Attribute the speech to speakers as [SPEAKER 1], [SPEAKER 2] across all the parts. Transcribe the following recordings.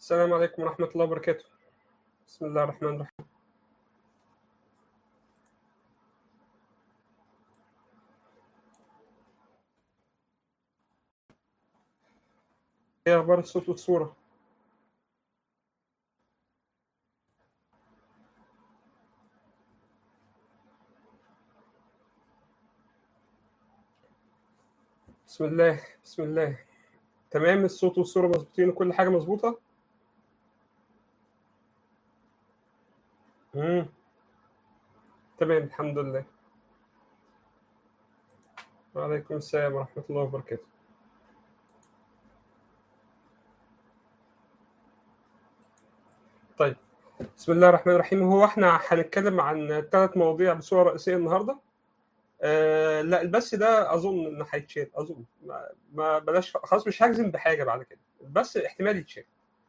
[SPEAKER 1] السلام عليكم ورحمة الله وبركاته بسم الله الرحمن الرحيم ايه اخبار الصوت والصورة بسم الله بسم الله تمام الصوت والصورة مظبوطين وكل حاجة مظبوطة امم تمام الحمد لله وعليكم السلام ورحمة الله وبركاته طيب بسم الله الرحمن الرحيم هو احنا هنتكلم عن ثلاث مواضيع بصورة رئيسية النهاردة آه لا البث ده اظن انه هيتشال اظن ما, ما بلاش خلاص مش هجزم بحاجه بعد كده البث احتمال يتشال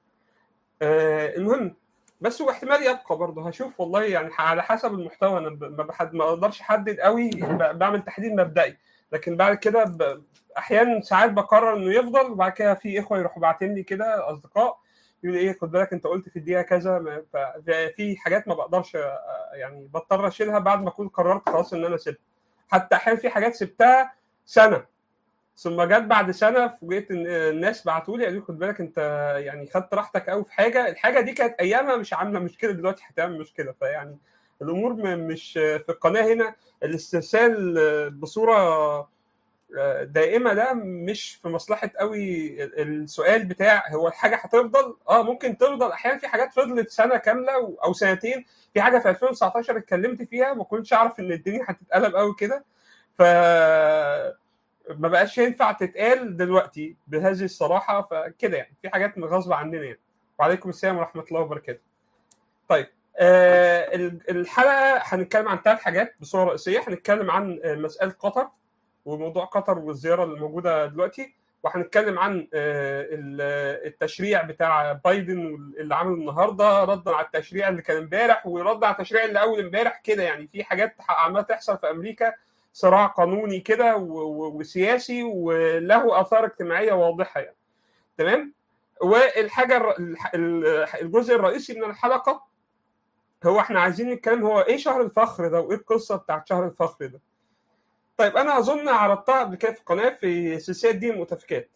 [SPEAKER 1] آه المهم بس هو احتمال يبقى برضه هشوف والله يعني على حسب المحتوى انا ما بحد ما اقدرش احدد قوي بعمل تحديد مبدئي لكن بعد كده ب... احيانا ساعات بقرر انه يفضل وبعد كده في اخوه يروحوا باعتين لي كده اصدقاء يقول ايه خد بالك انت قلت في الدقيقه كذا في حاجات ما بقدرش يعني بضطر اشيلها بعد ما اكون قررت خلاص ان انا اسيبها حتى احيانا في حاجات سبتها سنه ثم جت بعد سنه فوجئت ان الناس بعتوا لي قالوا لي خد بالك انت يعني خدت راحتك قوي في حاجه الحاجه دي كانت ايامها مش عامله مشكله دلوقتي هتعمل مشكله فيعني الامور مش في القناه هنا الاسترسال بصوره دائمه ده مش في مصلحه قوي السؤال بتاع هو الحاجه هتفضل اه ممكن تفضل احيانا في حاجات فضلت سنه كامله او سنتين في حاجه في 2019 اتكلمت فيها ما كنتش اعرف ان الدنيا هتتقلب قوي كده ف ما بقاش ينفع تتقال دلوقتي بهذه الصراحه فكده يعني في حاجات غصب عننا يعني وعليكم السلام ورحمه الله وبركاته طيب آه الحلقه هنتكلم عن ثلاث حاجات بصوره رئيسيه هنتكلم عن مساله قطر وموضوع قطر والزياره اللي موجوده دلوقتي وهنتكلم عن التشريع بتاع بايدن اللي عمله النهارده ردا على التشريع اللي كان امبارح وردا على التشريع اللي اول امبارح كده يعني في حاجات عماله تحصل في امريكا صراع قانوني كده وسياسي وله اثار اجتماعيه واضحه يعني تمام والحاجه الجزء الرئيسي من الحلقه هو احنا عايزين نتكلم هو ايه شهر الفخر ده وايه القصه بتاعت شهر الفخر ده طيب انا اظن عرضتها قبل كده في القناه في سلسله دين المتفكات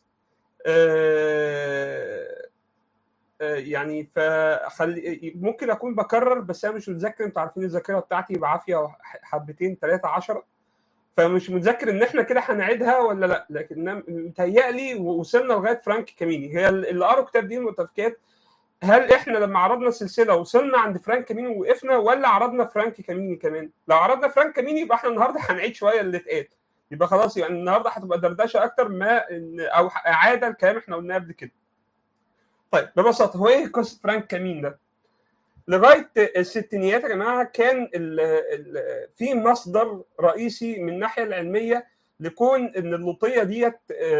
[SPEAKER 1] أه أه يعني فخلي ممكن اكون بكرر بس انا مش متذكر انتوا عارفين الذاكره بتاعتي بعافيه حبتين ثلاثه عشرة فمش متذكر ان احنا كده هنعيدها ولا لا لكن متهيألي وصلنا لغايه فرانك كاميني هي اللي قروا كتاب دين المتفكات هل احنا لما عرضنا السلسله وصلنا عند فرانك كاميني ووقفنا ولا عرضنا فرانك كاميني كمان؟ لو عرضنا فرانك كاميني يبقى احنا النهارده هنعيد شويه اللي اتقال يبقى خلاص يعني النهارده هتبقى دردشه اكتر ما او اعاده الكلام احنا قلناه قبل كده. طيب ببساطه هو ايه قصه فرانك كامين ده؟ لغايه الستينيات يا جماعه كان ال ال في مصدر رئيسي من الناحيه العلميه لكون ان اللوطيه ديت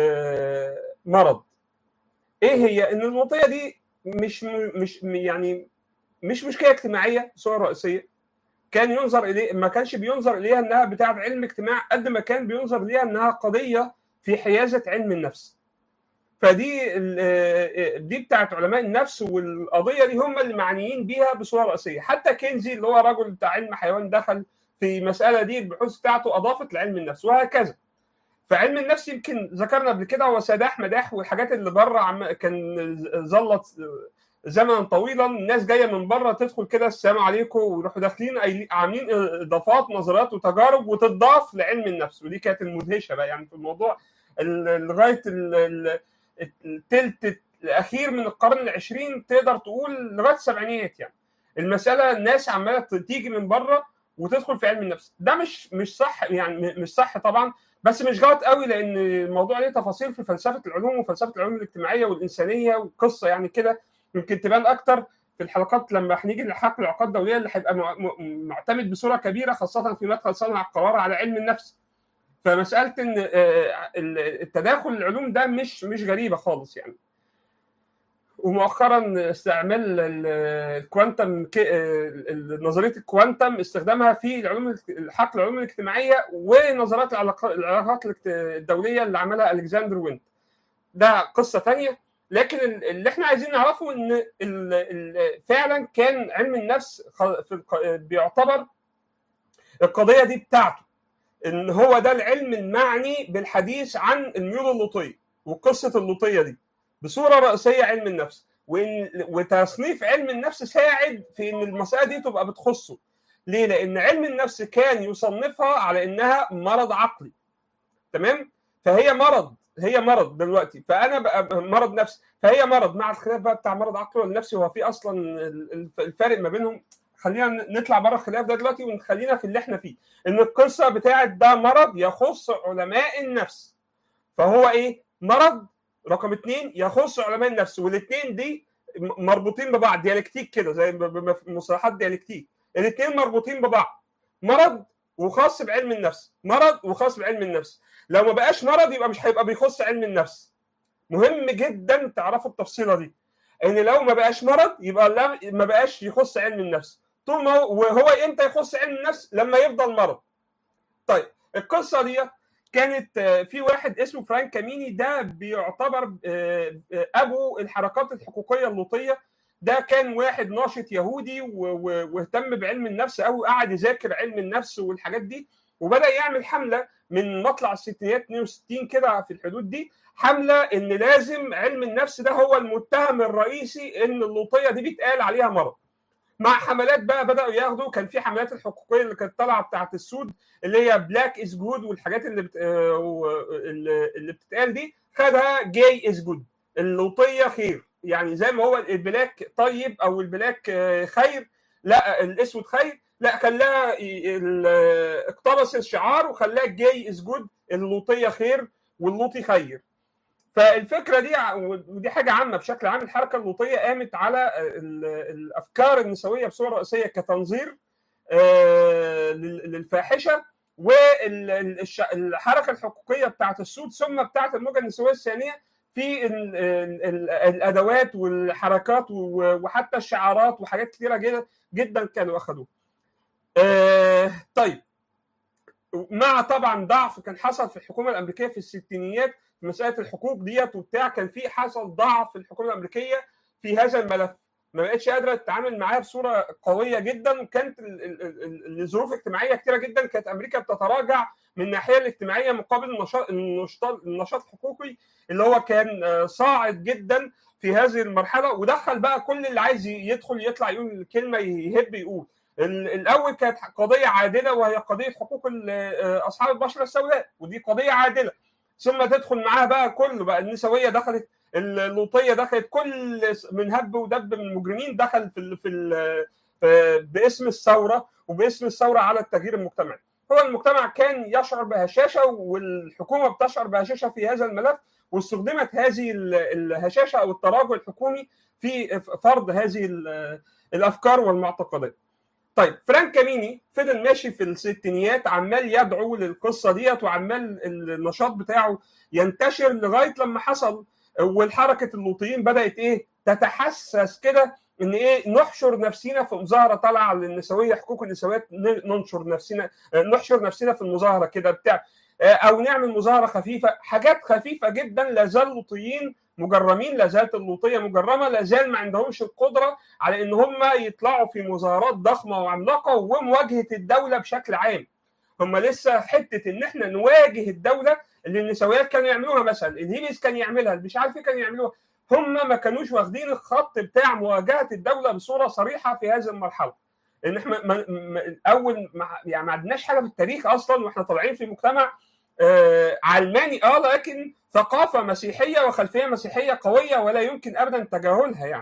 [SPEAKER 1] مرض. ايه هي؟ ان اللوطيه دي مش مش يعني مش مشكله اجتماعيه بصوره رئيسيه كان ينظر اليه ما كانش بينظر اليها انها بتاعه علم اجتماع قد ما كان بينظر اليها انها قضيه في حيازه علم النفس فدي دي بتاعه علماء النفس والقضيه دي هم اللي معنيين بيها بصوره رئيسيه حتى كينزي اللي هو رجل بتاع علم حيوان دخل في المساله دي البحوث بتاعته اضافت لعلم النفس وهكذا فعلم النفس يمكن ذكرنا قبل كده هو سداح مداح والحاجات اللي بره عم كان ظلت زمنا طويلا الناس جايه من بره تدخل كده السلام عليكم ويروحوا داخلين عاملين اضافات نظريات وتجارب وتضاف لعلم النفس ودي كانت المدهشه بقى يعني في الموضوع لغايه الثلث الاخير من القرن العشرين تقدر تقول لغايه السبعينيات يعني المساله الناس عماله تيجي من بره وتدخل في علم النفس ده مش مش صح يعني مش صح طبعا بس مش غلط قوي لان الموضوع ليه تفاصيل في فلسفه العلوم وفلسفه العلوم الاجتماعيه والانسانيه وقصه يعني كده يمكن تبان اكتر في الحلقات لما هنيجي لحقل العقاد الدوليه اللي هيبقى معتمد بصوره كبيره خاصه في مدخل صنع القرار على علم النفس فمساله ان التداخل العلوم ده مش مش غريبه خالص يعني ومؤخرا استعمال الكوانتم نظريه الكوانتم استخدامها في العلوم حقل العلوم الاجتماعيه ونظريات العلاقات الدوليه اللي عملها الكسندر وينت ده قصه ثانيه لكن اللي احنا عايزين نعرفه ان ال ال فعلا كان علم النفس في بيعتبر القضيه دي بتاعته ان هو ده العلم المعني بالحديث عن الميول اللوطيه وقصه اللوطيه دي بصوره رئيسيه علم النفس وإن وتصنيف علم النفس ساعد في ان المساله دي تبقى بتخصه ليه؟ لان علم النفس كان يصنفها على انها مرض عقلي تمام؟ فهي مرض هي مرض دلوقتي فانا بقى مرض نفسي فهي مرض مع الخلاف بقى بتاع مرض عقلي ولا نفسي هو في اصلا الفارق ما بينهم خلينا نطلع بره الخلاف ده دلوقتي ونخلينا في اللي احنا فيه ان القصه بتاعت ده مرض يخص علماء النفس فهو ايه مرض رقم اثنين يخص علماء النفس والاثنين دي مربوطين ببعض ديالكتيك كده زي مصطلحات ديالكتيك الاثنين مربوطين ببعض مرض وخاص بعلم النفس مرض وخاص بعلم النفس لو ما بقاش مرض يبقى مش هيبقى بيخص علم النفس مهم جدا تعرفوا التفصيله دي ان لو ما بقاش مرض يبقى لا ما بقاش يخص علم النفس طول ما هو وهو امتى يخص علم النفس لما يفضل مرض طيب القصه دي كانت في واحد اسمه فرانك كاميني ده بيعتبر ابو الحركات الحقوقيه اللوطيه ده كان واحد ناشط يهودي واهتم بعلم النفس قوي قعد يذاكر علم النفس والحاجات دي وبدا يعمل حمله من مطلع الستينات 62 كده في الحدود دي حمله ان لازم علم النفس ده هو المتهم الرئيسي ان اللوطيه دي بيتقال عليها مرض مع حملات بقى بداوا ياخدوا كان في حملات الحقوقيه اللي كانت طالعه بتاعت السود اللي هي بلاك از جود والحاجات اللي بت... اللي بتتقال دي خدها جاي از جود اللوطيه خير يعني زي ما هو البلاك طيب او البلاك خير لا الاسود خير لا خلاها اقتبس الشعار وخلاها جاي از جود اللوطيه خير واللوطي خير فالفكره دي ودي حاجه عامه بشكل عام الحركه اللوطيه قامت على الافكار النسويه بصوره رئيسيه كتنظير للفاحشه والحركه الحقوقيه بتاعت السود ثم بتاعت الموجه النسويه الثانيه في الادوات والحركات وحتى الشعارات وحاجات كثيره جدا جدا كانوا اخذوها. طيب مع طبعا ضعف كان حصل في الحكومه الامريكيه في الستينيات في مساله الحقوق ديت وبتاع كان في حصل ضعف في الحكومه الامريكيه في هذا الملف ما بقتش قادره تتعامل معاه بصوره قويه جدا وكانت الظروف اجتماعيه كثيره جدا كانت امريكا بتتراجع من الناحيه الاجتماعيه مقابل النشاط النشاط النشاط الحقوقي اللي هو كان صاعد جدا في هذه المرحله ودخل بقى كل اللي عايز يدخل يطلع يقول كلمه يهب يقول الاول كانت قضيه عادله وهي قضيه حقوق اصحاب البشره السوداء ودي قضيه عادله ثم تدخل معاها بقى كله بقى النسويه دخلت اللوطيه دخلت كل من هب ودب من المجرمين دخل في ال في, ال في باسم الثوره وباسم الثوره على التغيير المجتمعي هو المجتمع كان يشعر بهشاشه والحكومه بتشعر بهشاشه في هذا الملف واستخدمت هذه الهشاشه او التراجع الحكومي في فرض هذه الافكار والمعتقدات طيب فرانك كاميني فضل ماشي في الستينيات عمال يدعو للقصه ديت وعمال النشاط بتاعه ينتشر لغايه لما حصل والحركه اللوطيين بدات ايه تتحسس كده ان ايه نحشر نفسنا في مظاهره طالعه للنسويه حقوق النسويات ننشر نفسنا نحشر نفسنا في المظاهره كده بتاع او نعمل مظاهره خفيفه حاجات خفيفه جدا لا زال اللوطيين مجرمين لا زالت اللوطيه مجرمه لا زال ما عندهمش القدره على ان هم يطلعوا في مظاهرات ضخمه وعملاقه ومواجهه الدوله بشكل عام هم لسه حته ان احنا نواجه الدوله اللي النسويات كانوا يعملوها مثلا الهيليز كان يعملها مش عارف ايه كان يعملوها هم ما كانوش واخدين الخط بتاع مواجهه الدوله بصوره صريحه في هذه المرحله ان احنا ما ما اول ما يعني ما عندناش حاجه في التاريخ اصلا واحنا طالعين في مجتمع آه علماني اه لكن ثقافه مسيحيه وخلفيه مسيحيه قويه ولا يمكن ابدا تجاهلها يعني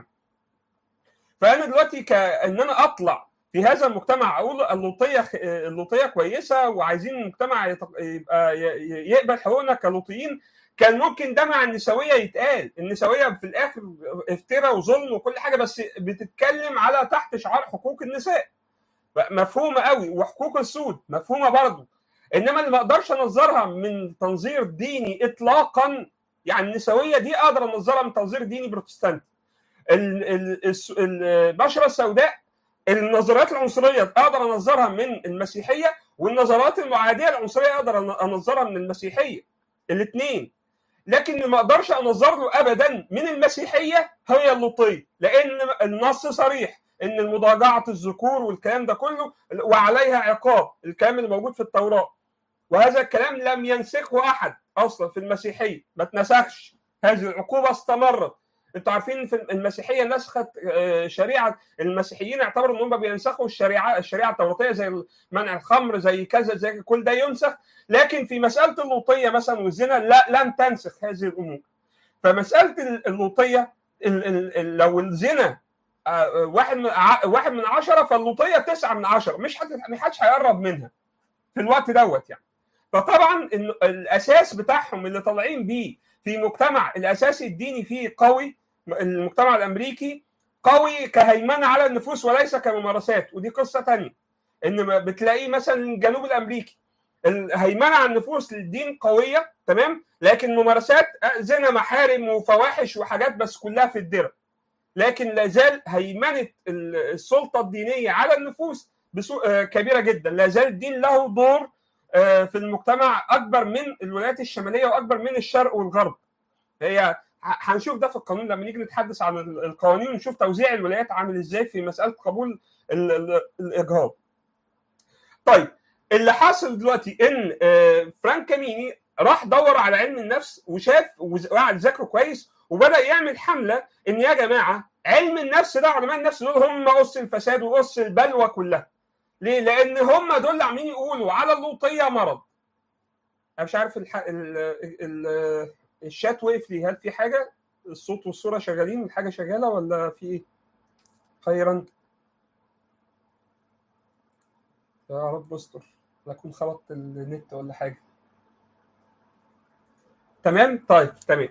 [SPEAKER 1] فانا دلوقتي كان انا اطلع في هذا المجتمع اقول اللوطيه اللوطيه كويسه وعايزين المجتمع يبقى يقبل حقوقنا كلوطيين كان ممكن ده مع النسويه يتقال النسويه في الاخر افتراء وظلم وكل حاجه بس بتتكلم على تحت شعار حقوق النساء مفهومه قوي وحقوق السود مفهومه برضه انما اللي ما اقدرش انظرها من تنظير ديني اطلاقا يعني النسويه دي اقدر انظرها من تنظير ديني بروتستانتي البشره السوداء النظريات العنصريه اقدر انظرها من المسيحيه والنظريات المعاديه للعنصريه اقدر انظرها من المسيحيه الاثنين لكن ما اقدرش انظر له ابدا من المسيحيه هي اللوطيه لان النص صريح ان المضاجعه الذكور والكلام ده كله وعليها عقاب الكلام اللي موجود في التوراه وهذا الكلام لم ينسخه احد اصلا في المسيحيه ما اتنسخش هذه العقوبه استمرت انتوا عارفين في المسيحيه نسخت شريعه المسيحيين اعتبروا ان هم بينسخوا الشريعه الشريعه التوراتيه زي منع الخمر زي كذا زي كل ده ينسخ لكن في مساله اللوطيه مثلا والزنا لا لم تنسخ هذه الامور فمساله اللوطيه لو الزنا واحد من واحد من عشره فاللوطيه تسعه من عشره مش حد ما حدش هيقرب منها في الوقت دوت يعني فطبعا الاساس بتاعهم اللي طالعين بيه في مجتمع الاساس الديني فيه قوي المجتمع الامريكي قوي كهيمنه على النفوس وليس كممارسات ودي قصه ثانيه ان بتلاقيه مثلا الجنوب الامريكي الهيمنه على النفوس للدين قويه تمام لكن ممارسات زنا محارم وفواحش وحاجات بس كلها في الدرة لكن لا زال هيمنه السلطه الدينيه على النفوس كبيره جدا لا زال الدين له دور في المجتمع اكبر من الولايات الشماليه واكبر من الشرق والغرب هي هنشوف ده في القانون لما نيجي نتحدث عن القوانين ونشوف توزيع الولايات عامل ازاي في مساله قبول الاجهاض طيب اللي حاصل دلوقتي ان فرانك كاميني راح دور على علم النفس وشاف وقعد ذاكره كويس وبدا يعمل حمله ان يا جماعه علم النفس ده علماء النفس دول هم قص الفساد وقص البلوى كلها ليه؟ لان هم دول اللي عاملين يقولوا على اللوطيه مرض انا مش عارف الح... ال... ال... الشات وقف لي هل في حاجه الصوت والصوره شغالين الحاجه شغاله ولا في ايه خيرا يا رب استر لا اكون خبطت النت ولا حاجه تمام طيب تمام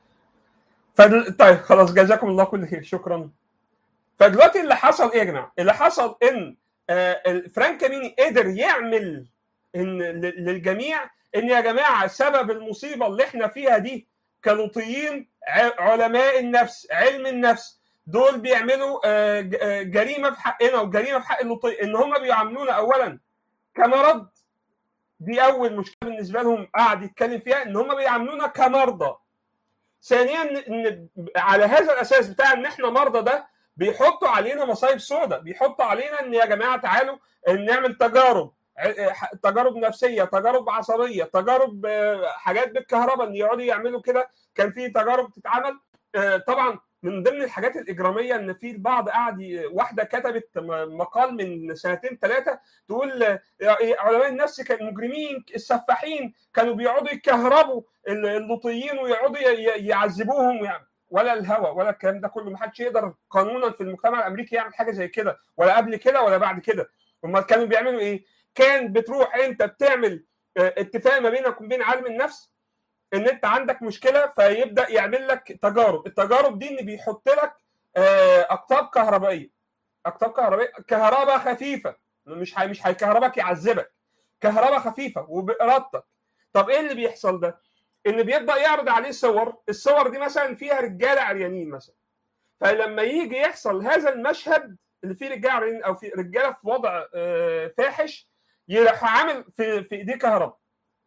[SPEAKER 1] فدل... طيب خلاص جزاكم الله كل خير شكرا فدلوقتي اللي حصل ايه يا جماعه اللي حصل ان آه فرانك كاميني قدر يعمل ان للجميع ان يا جماعه سبب المصيبه اللي احنا فيها دي كلوطيين علماء النفس علم النفس دول بيعملوا جريمه في حقنا وجريمه في حق اللوطي ان هم بيعاملونا اولا كمرض دي اول مشكله بالنسبه لهم قاعد يتكلم فيها ان هم بيعاملونا كمرضى ثانيا ان على هذا الاساس بتاع ان احنا مرضى ده بيحطوا علينا مصايب سوداء بيحطوا علينا ان يا جماعه تعالوا نعمل تجارب تجارب نفسيه تجارب عصبيه تجارب حاجات بالكهرباء ان يقعدوا يعملوا كده كان في تجارب تتعمل طبعا من ضمن الحاجات الاجراميه ان في البعض قعد واحده كتبت مقال من سنتين ثلاثه تقول علماء النفس كانوا مجرمين السفاحين كانوا بيقعدوا يكهربوا اللوطيين ويقعدوا يعذبوهم يعني ولا الهوى ولا الكلام ده كله ما حدش يقدر قانونا في المجتمع الامريكي يعمل حاجه زي كده ولا قبل كده ولا بعد كده امال كانوا بيعملوا ايه؟ كان بتروح انت بتعمل اتفاق ما بينك وبين عالم النفس ان انت عندك مشكله فيبدا يعمل لك تجارب التجارب دي ان بيحط لك اقطاب كهربائيه اقطاب كهربائيه كهرباء خفيفه مش هي مش هيكهربك يعذبك كهرباء خفيفه وبارادتك طب ايه اللي بيحصل ده ان بيبدا يعرض عليه صور الصور دي مثلا فيها رجاله عريانين مثلا فلما يجي يحصل هذا المشهد اللي فيه رجاله عريانين او في رجاله في وضع فاحش يروح عامل في في ايديه كهرباء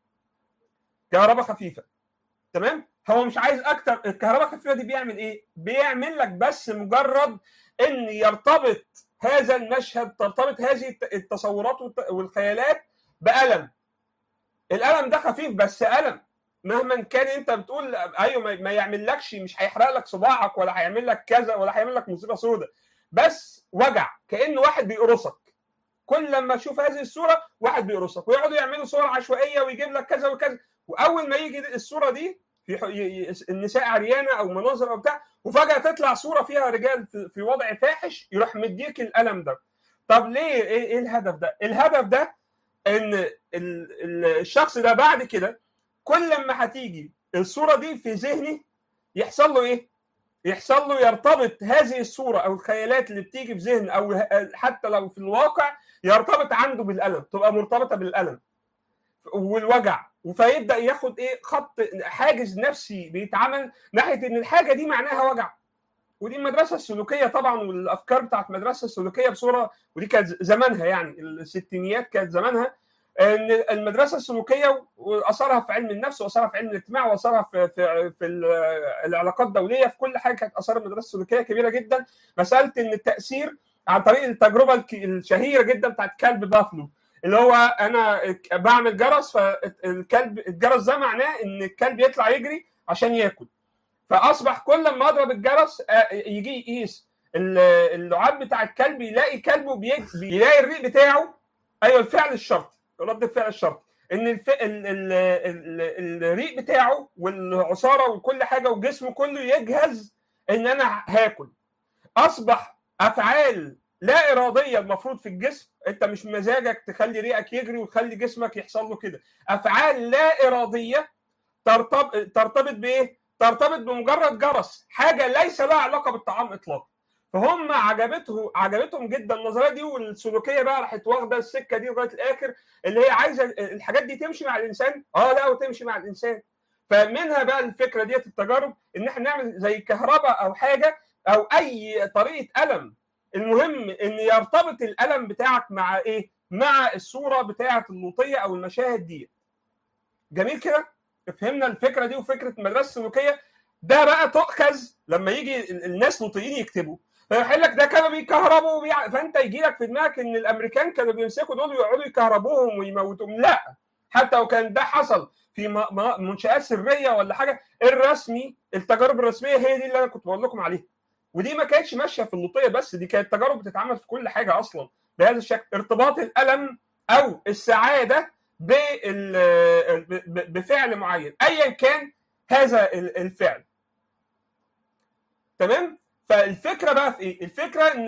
[SPEAKER 1] كهرباء خفيفه تمام هو مش عايز اكتر الكهرباء الخفيفه دي بيعمل ايه بيعمل لك بس مجرد ان يرتبط هذا المشهد ترتبط هذه التصورات والخيالات بالم الالم ده خفيف بس الم مهما كان انت بتقول ايوه ما يعملكش مش هيحرق لك صباعك ولا هيعمل لك كذا ولا هيعمل لك مصيبه سوداء بس وجع كان واحد بيقرصك كل لما تشوف هذه الصوره واحد بيقرصك ويقعدوا يعملوا صور عشوائيه ويجيب لك كذا وكذا واول ما يجي الصوره دي في النساء عريانه او مناظر او بتاع وفجاه تطلع صوره فيها رجال في وضع فاحش يروح مديك الالم ده طب ليه ايه الهدف ده الهدف ده ان الشخص ده بعد كده كل لما هتيجي الصوره دي في ذهني يحصل له ايه يحصل له يرتبط هذه الصوره او الخيالات اللي بتيجي في ذهن او حتى لو في الواقع يرتبط عنده بالالم تبقى مرتبطه بالالم والوجع فيبدا ياخد ايه خط حاجز نفسي بيتعمل ناحيه ان الحاجه دي معناها وجع ودي المدرسه السلوكيه طبعا والافكار بتاعت المدرسه السلوكيه بصوره ودي كانت زمانها يعني الستينيات كانت زمانها ان المدرسه السلوكيه واثرها في علم النفس واثرها في علم الاجتماع واثرها في في في العلاقات الدوليه في كل حاجه كانت اثار المدرسه السلوكيه كبيره جدا مساله ان التاثير عن طريق التجربه الشهيره جدا بتاعت كلب بافلو اللي هو انا بعمل جرس فالكلب الجرس ده معناه ان الكلب يطلع يجري عشان ياكل فاصبح كل ما اضرب الجرس يجي يقيس اللعاب بتاع الكلب يلاقي كلبه بيلاقي الريق بتاعه ايوه الفعل الشرطي رد الفعل الشرطي ان الف... ال... ال... ال... الريق بتاعه والعصاره وكل حاجه وجسمه كله يجهز ان انا هاكل اصبح افعال لا اراديه المفروض في الجسم انت مش مزاجك تخلي ريقك يجري وتخلي جسمك يحصل له كده افعال لا اراديه ترتبط ترتبط بايه ترتبط بمجرد جرس حاجه ليس لها علاقه بالطعام اطلاقا فهم عجبته عجبتهم جدا النظريه دي والسلوكيه بقى راحت واخده السكه دي لغايه الاخر اللي هي عايزه الحاجات دي تمشي مع الانسان اه لا وتمشي مع الانسان فمنها بقى الفكره ديت التجارب ان احنا نعمل زي كهرباء او حاجه او اي طريقه الم المهم ان يرتبط الالم بتاعك مع ايه مع الصوره بتاعه اللوطيه او المشاهد دي جميل كده فهمنا الفكره دي وفكره المدرسه السلوكيه ده بقى تؤخذ لما يجي الناس لوطيين يكتبوا فيقول لك ده كانوا بيكهربوا وبيع... فانت يجي لك في دماغك ان الامريكان كانوا بيمسكوا دول ويقعدوا يكهربوهم ويموتوهم لا حتى لو كان ده حصل في منشات سريه ولا حاجه الرسمي التجارب الرسميه هي دي اللي انا كنت بقول لكم عليها ودي ما كانتش ماشيه في اللوطيه بس دي كانت تجارب بتتعمل في كل حاجه اصلا بهذا الشكل ارتباط الالم او السعاده بفعل معين ايا كان هذا الفعل تمام فالفكره بقى في ايه الفكره ان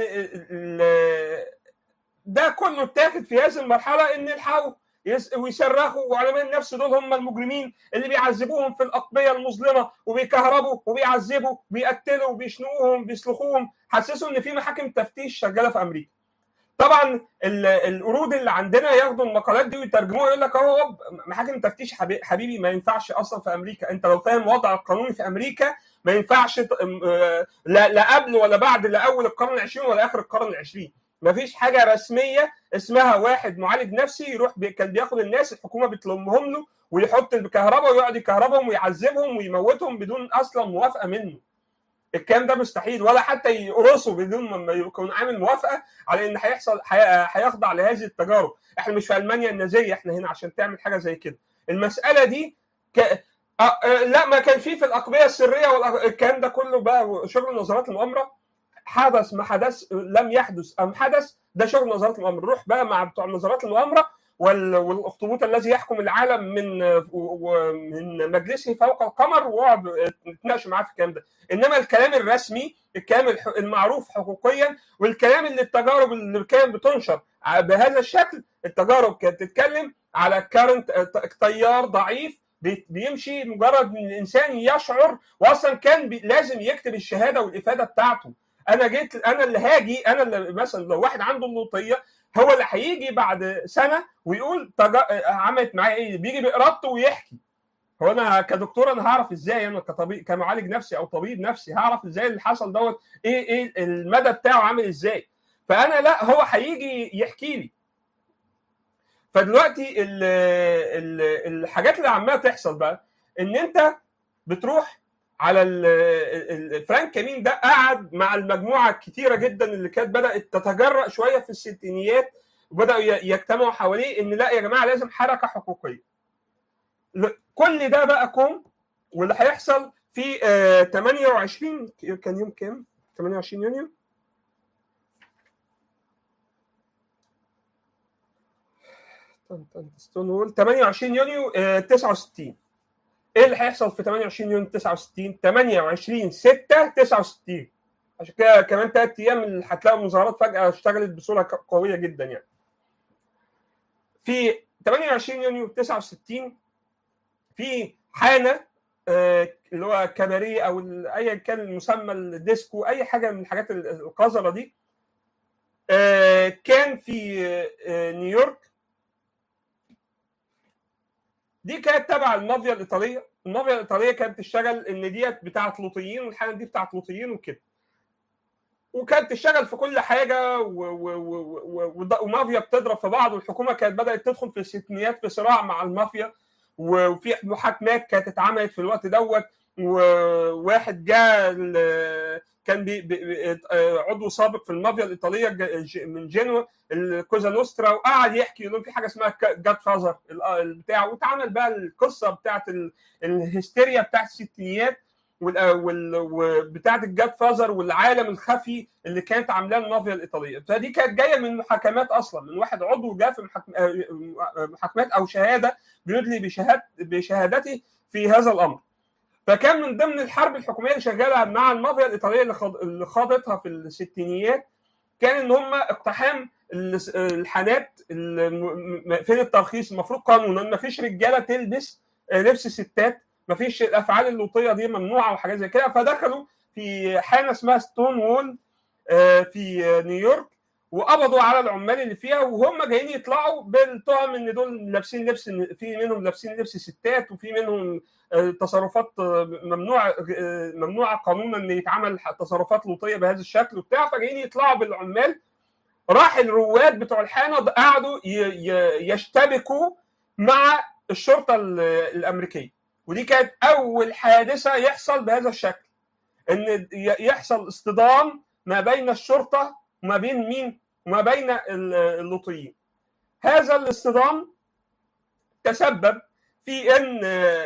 [SPEAKER 1] ده كله اتاخد في هذه المرحله ان الحقوا ويصرخوا وعلماء النفس دول هم المجرمين اللي بيعذبوهم في الاقبيه المظلمه وبيكهربوا وبيعذبوا وبيقتلوا وبيشنقوهم وبيسلخوهم حسسوا ان في محاكم تفتيش شغاله في امريكا طبعا القرود اللي عندنا ياخدوا المقالات دي ويترجموها يقول لك اهو محاكم تفتيش حبيبي ما ينفعش اصلا في امريكا انت لو فاهم وضع القانوني في امريكا ما ينفعش لا, لا قبل ولا بعد لا اول القرن العشرين ولا اخر القرن العشرين ما فيش حاجه رسميه اسمها واحد معالج نفسي يروح بي كان بياخد الناس الحكومه بتلمهم له ويحط الكهرباء ويقعد يكهربهم ويعذبهم ويموتهم بدون اصلا موافقه منه الكلام ده مستحيل ولا حتى يقرصوا بدون ما يكون عامل موافقه على ان هيحصل هيخضع لهذه التجارب احنا مش في المانيا النازيه احنا هنا عشان تعمل حاجه زي كده المساله دي ك... أه لا ما كان في في الاقبيه السريه والكلام ده كله بقى شغل نظريات المؤامره حدث ما حدث لم يحدث ام حدث ده شغل نظريات المؤامره روح بقى مع بتوع نظريات المؤامره والاخطبوط الذي يحكم العالم من من مجلسه فوق القمر واقعد اتناقش معاه في الكلام ده انما الكلام الرسمي الكلام المعروف حقوقيا والكلام اللي التجارب اللي كانت بتنشر بهذا الشكل التجارب كانت تتكلم على كارنت تيار ضعيف بيمشي مجرد ان الانسان يشعر واصلا كان لازم يكتب الشهاده والافاده بتاعته انا جيت انا اللي هاجي انا اللي مثلا لو واحد عنده اللوطيه هو اللي هيجي بعد سنه ويقول تجا... عملت معايا ايه بيجي بارادته ويحكي هو انا كدكتور انا هعرف ازاي انا كطبيب كمعالج نفسي او طبيب نفسي هعرف ازاي اللي حصل دوت ايه ايه المدى بتاعه عامل ازاي فانا لا هو هيجي يحكي لي فدلوقتي ال ال الحاجات اللي عماله تحصل بقى ان انت بتروح على فرانك كامين ده قعد مع المجموعه الكتيره جدا اللي كانت بدات تتجرأ شويه في الستينيات وبداوا يجتمعوا حواليه ان لا يا جماعه لازم حركه حقوقيه. كل ده بقى كوم واللي هيحصل في 28 كان يوم كام؟ 28 يونيو ستون وول 28 يونيو 69 ايه اللي هيحصل في 28 يونيو 69 28 6 69 عشان كده كمان ثلاث ايام اللي هتلاقوا المظاهرات فجاه اشتغلت بصوره قويه جدا يعني في 28 يونيو 69 في حانه آه اللي هو كباريه او ايا كان المسمى الديسكو اي حاجه من الحاجات القذره دي آه كان في آه نيويورك دي كانت تبع المافيا الايطاليه المافيا الايطاليه كانت تشتغل ان ديت بتاعت لوطيين والحاله دي بتاعت لوطيين وكده وكانت تشتغل في كل حاجه و... و... و... ومافيا بتضرب في بعض والحكومه كانت بدات تدخل في الستينيات في صراع مع المافيا وفي محاكمات كانت اتعملت في الوقت دوت وواحد جاء كان بي بي عضو سابق في المافيا الايطاليه من جنوة الكوزا نوسترا وقعد يحكي لهم في حاجه اسمها جاد فازر بتاع واتعمل بقى القصه بتاعت الهستيريا بتاعت الستينيات وبتاعت الجاد فازر والعالم الخفي اللي كانت عاملاه المافيا الايطاليه فدي كانت جايه من محاكمات اصلا من واحد عضو جاء في محاكمات او شهاده بيدلي بشهاد بشهادته في هذا الامر فكان من ضمن الحرب الحكوميه اللي شغاله مع المافيا الايطاليه اللي خاضتها في الستينيات كان ان هم اقتحام الحانات فين الترخيص المفروض قانونا ما فيش رجاله تلبس لبس ستات ما فيش الافعال اللوطيه دي ممنوعه وحاجات زي كده فدخلوا في حانه اسمها ستون وول في نيويورك وقبضوا على العمال اللي فيها وهم جايين يطلعوا بالتهم ان دول لابسين لبس في منهم لابسين لبس ستات وفي منهم تصرفات ممنوع ممنوعه قانونا ان يتعمل تصرفات لوطيه بهذا الشكل وبتاع فجايين يطلعوا بالعمال راح الرواد بتوع الحانه قعدوا يشتبكوا مع الشرطه الامريكيه ودي كانت اول حادثه يحصل بهذا الشكل ان يحصل اصطدام ما بين الشرطه وما بين مين وما بين اللوطيين هذا الاصطدام تسبب في ان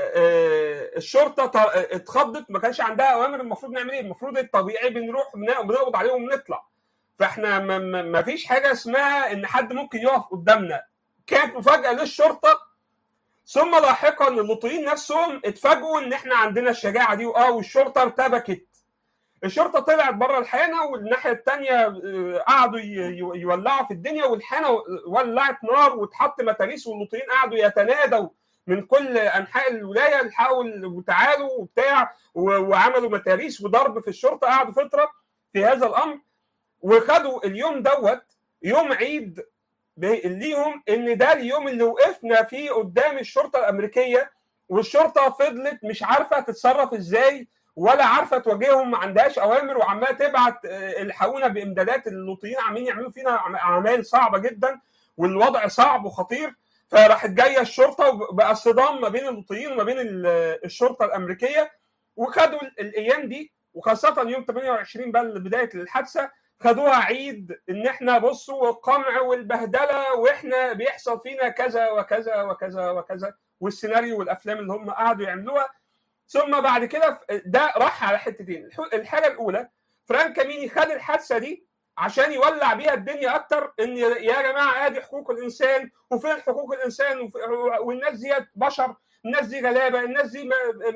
[SPEAKER 1] الشرطه اتخضت ما كانش عندها اوامر المفروض نعمل ايه المفروض الطبيعي بنروح بنقبض عليهم ونطلع فاحنا ما فيش حاجه اسمها ان حد ممكن يقف قدامنا كانت مفاجاه للشرطه ثم لاحقا اللوطيين نفسهم اتفاجئوا ان احنا عندنا الشجاعه دي واه والشرطه ارتبكت الشرطه طلعت بره الحانه والناحيه الثانيه قعدوا يولعوا في الدنيا والحانه ولعت نار واتحط متاريس واللوطيين قعدوا يتنادوا من كل انحاء الولايه الحاول وتعالوا وبتاع وعملوا متاريس وضرب في الشرطه قعدوا فتره في هذا الامر وخدوا اليوم دوت يوم عيد ليهم ان ده اليوم اللي وقفنا فيه قدام الشرطه الامريكيه والشرطه فضلت مش عارفه تتصرف ازاي ولا عارفه تواجههم ما عندهاش اوامر وعماله تبعت الحقونا بامدادات اللوطيين عاملين يعملوا فينا اعمال صعبه جدا والوضع صعب وخطير فراحت جايه الشرطه وبقى صدام ما بين اللوطيين وما بين الشرطه الامريكيه وخدوا الايام دي وخاصه يوم 28 بقى بدايه الحادثه خدوها عيد ان احنا بصوا القمع والبهدله واحنا بيحصل فينا كذا وكذا وكذا وكذا والسيناريو والافلام اللي هم قعدوا يعملوها ثم بعد كده ده راح على حتتين الحاجه الاولى فرانك كاميني خد الحادثه دي عشان يولع بيها الدنيا اكتر ان يا جماعه ادي حقوق الانسان وفين حقوق الانسان والناس دي بشر الناس دي غلابه الناس دي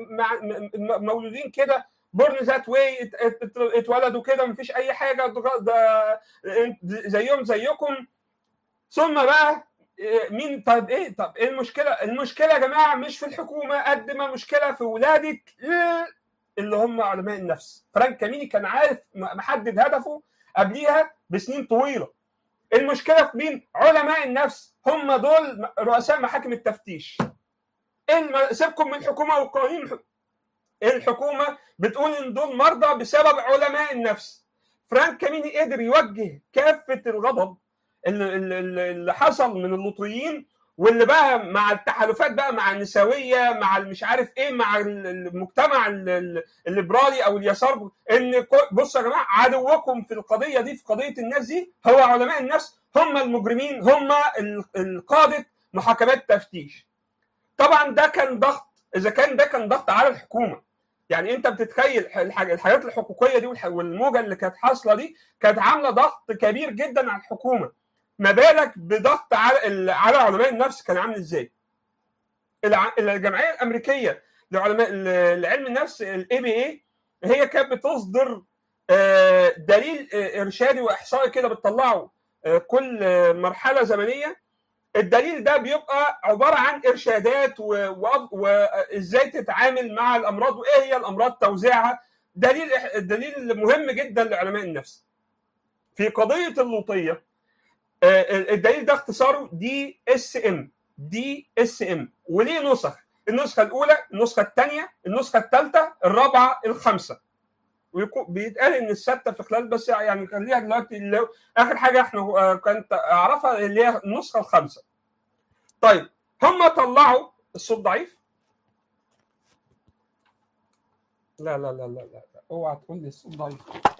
[SPEAKER 1] مولودين كده بورن ذات واي اتولدوا كده مفيش اي حاجه ده زيهم زيكم ثم بقى مين طيب ايه طب ايه المشكله المشكله يا جماعه مش في الحكومه قد ما المشكله في ولاده اللي هم علماء النفس فرانك كاميني كان عارف محدد هدفه قبليها بسنين طويله المشكله في مين علماء النفس هم دول رؤساء محاكم التفتيش سيبكم من الحكومه والقوانين الحكومه بتقول ان دول مرضى بسبب علماء النفس فرانك كاميني قدر يوجه كافه الغضب اللي, اللي حصل من اللوطيين واللي بقى مع التحالفات بقى مع النسويه مع مش عارف ايه مع المجتمع الليبرالي او اليسار ان بصوا يا جماعه عدوكم في القضيه دي في قضيه الناس دي هو علماء النفس هم المجرمين هم القاده محاكمات تفتيش طبعا ده كان ضغط اذا كان ده كان ضغط على الحكومه يعني انت بتتخيل الحاجات الحقوقيه دي والموجه اللي كانت حاصله دي كانت عامله ضغط كبير جدا على الحكومه ما بالك بضغط على على علماء النفس كان عامل ازاي الجمعيه الامريكيه لعلماء لعلم النفس الاي بي اي هي كانت بتصدر دليل ارشادي واحصائي كده بتطلعه كل مرحله زمنيه الدليل ده بيبقى عباره عن ارشادات وازاي تتعامل مع الامراض وايه هي الامراض توزيعها دليل دليل مهم جدا لعلماء النفس في قضيه اللوطيه الدليل ده اختصاره دي اس ام دي اس ام وليه نسخ النسخه الاولى النسخه الثانيه النسخه الثالثه الرابعه الخامسه وبيتقال ان السته في خلال بس يعني خليها دلوقتي اللي اخر حاجه احنا كانت اعرفها اللي هي النسخه الخامسه. طيب هم طلعوا الصوت ضعيف؟ لا لا لا لا لا اوعى تقول لي الصوت ضعيف.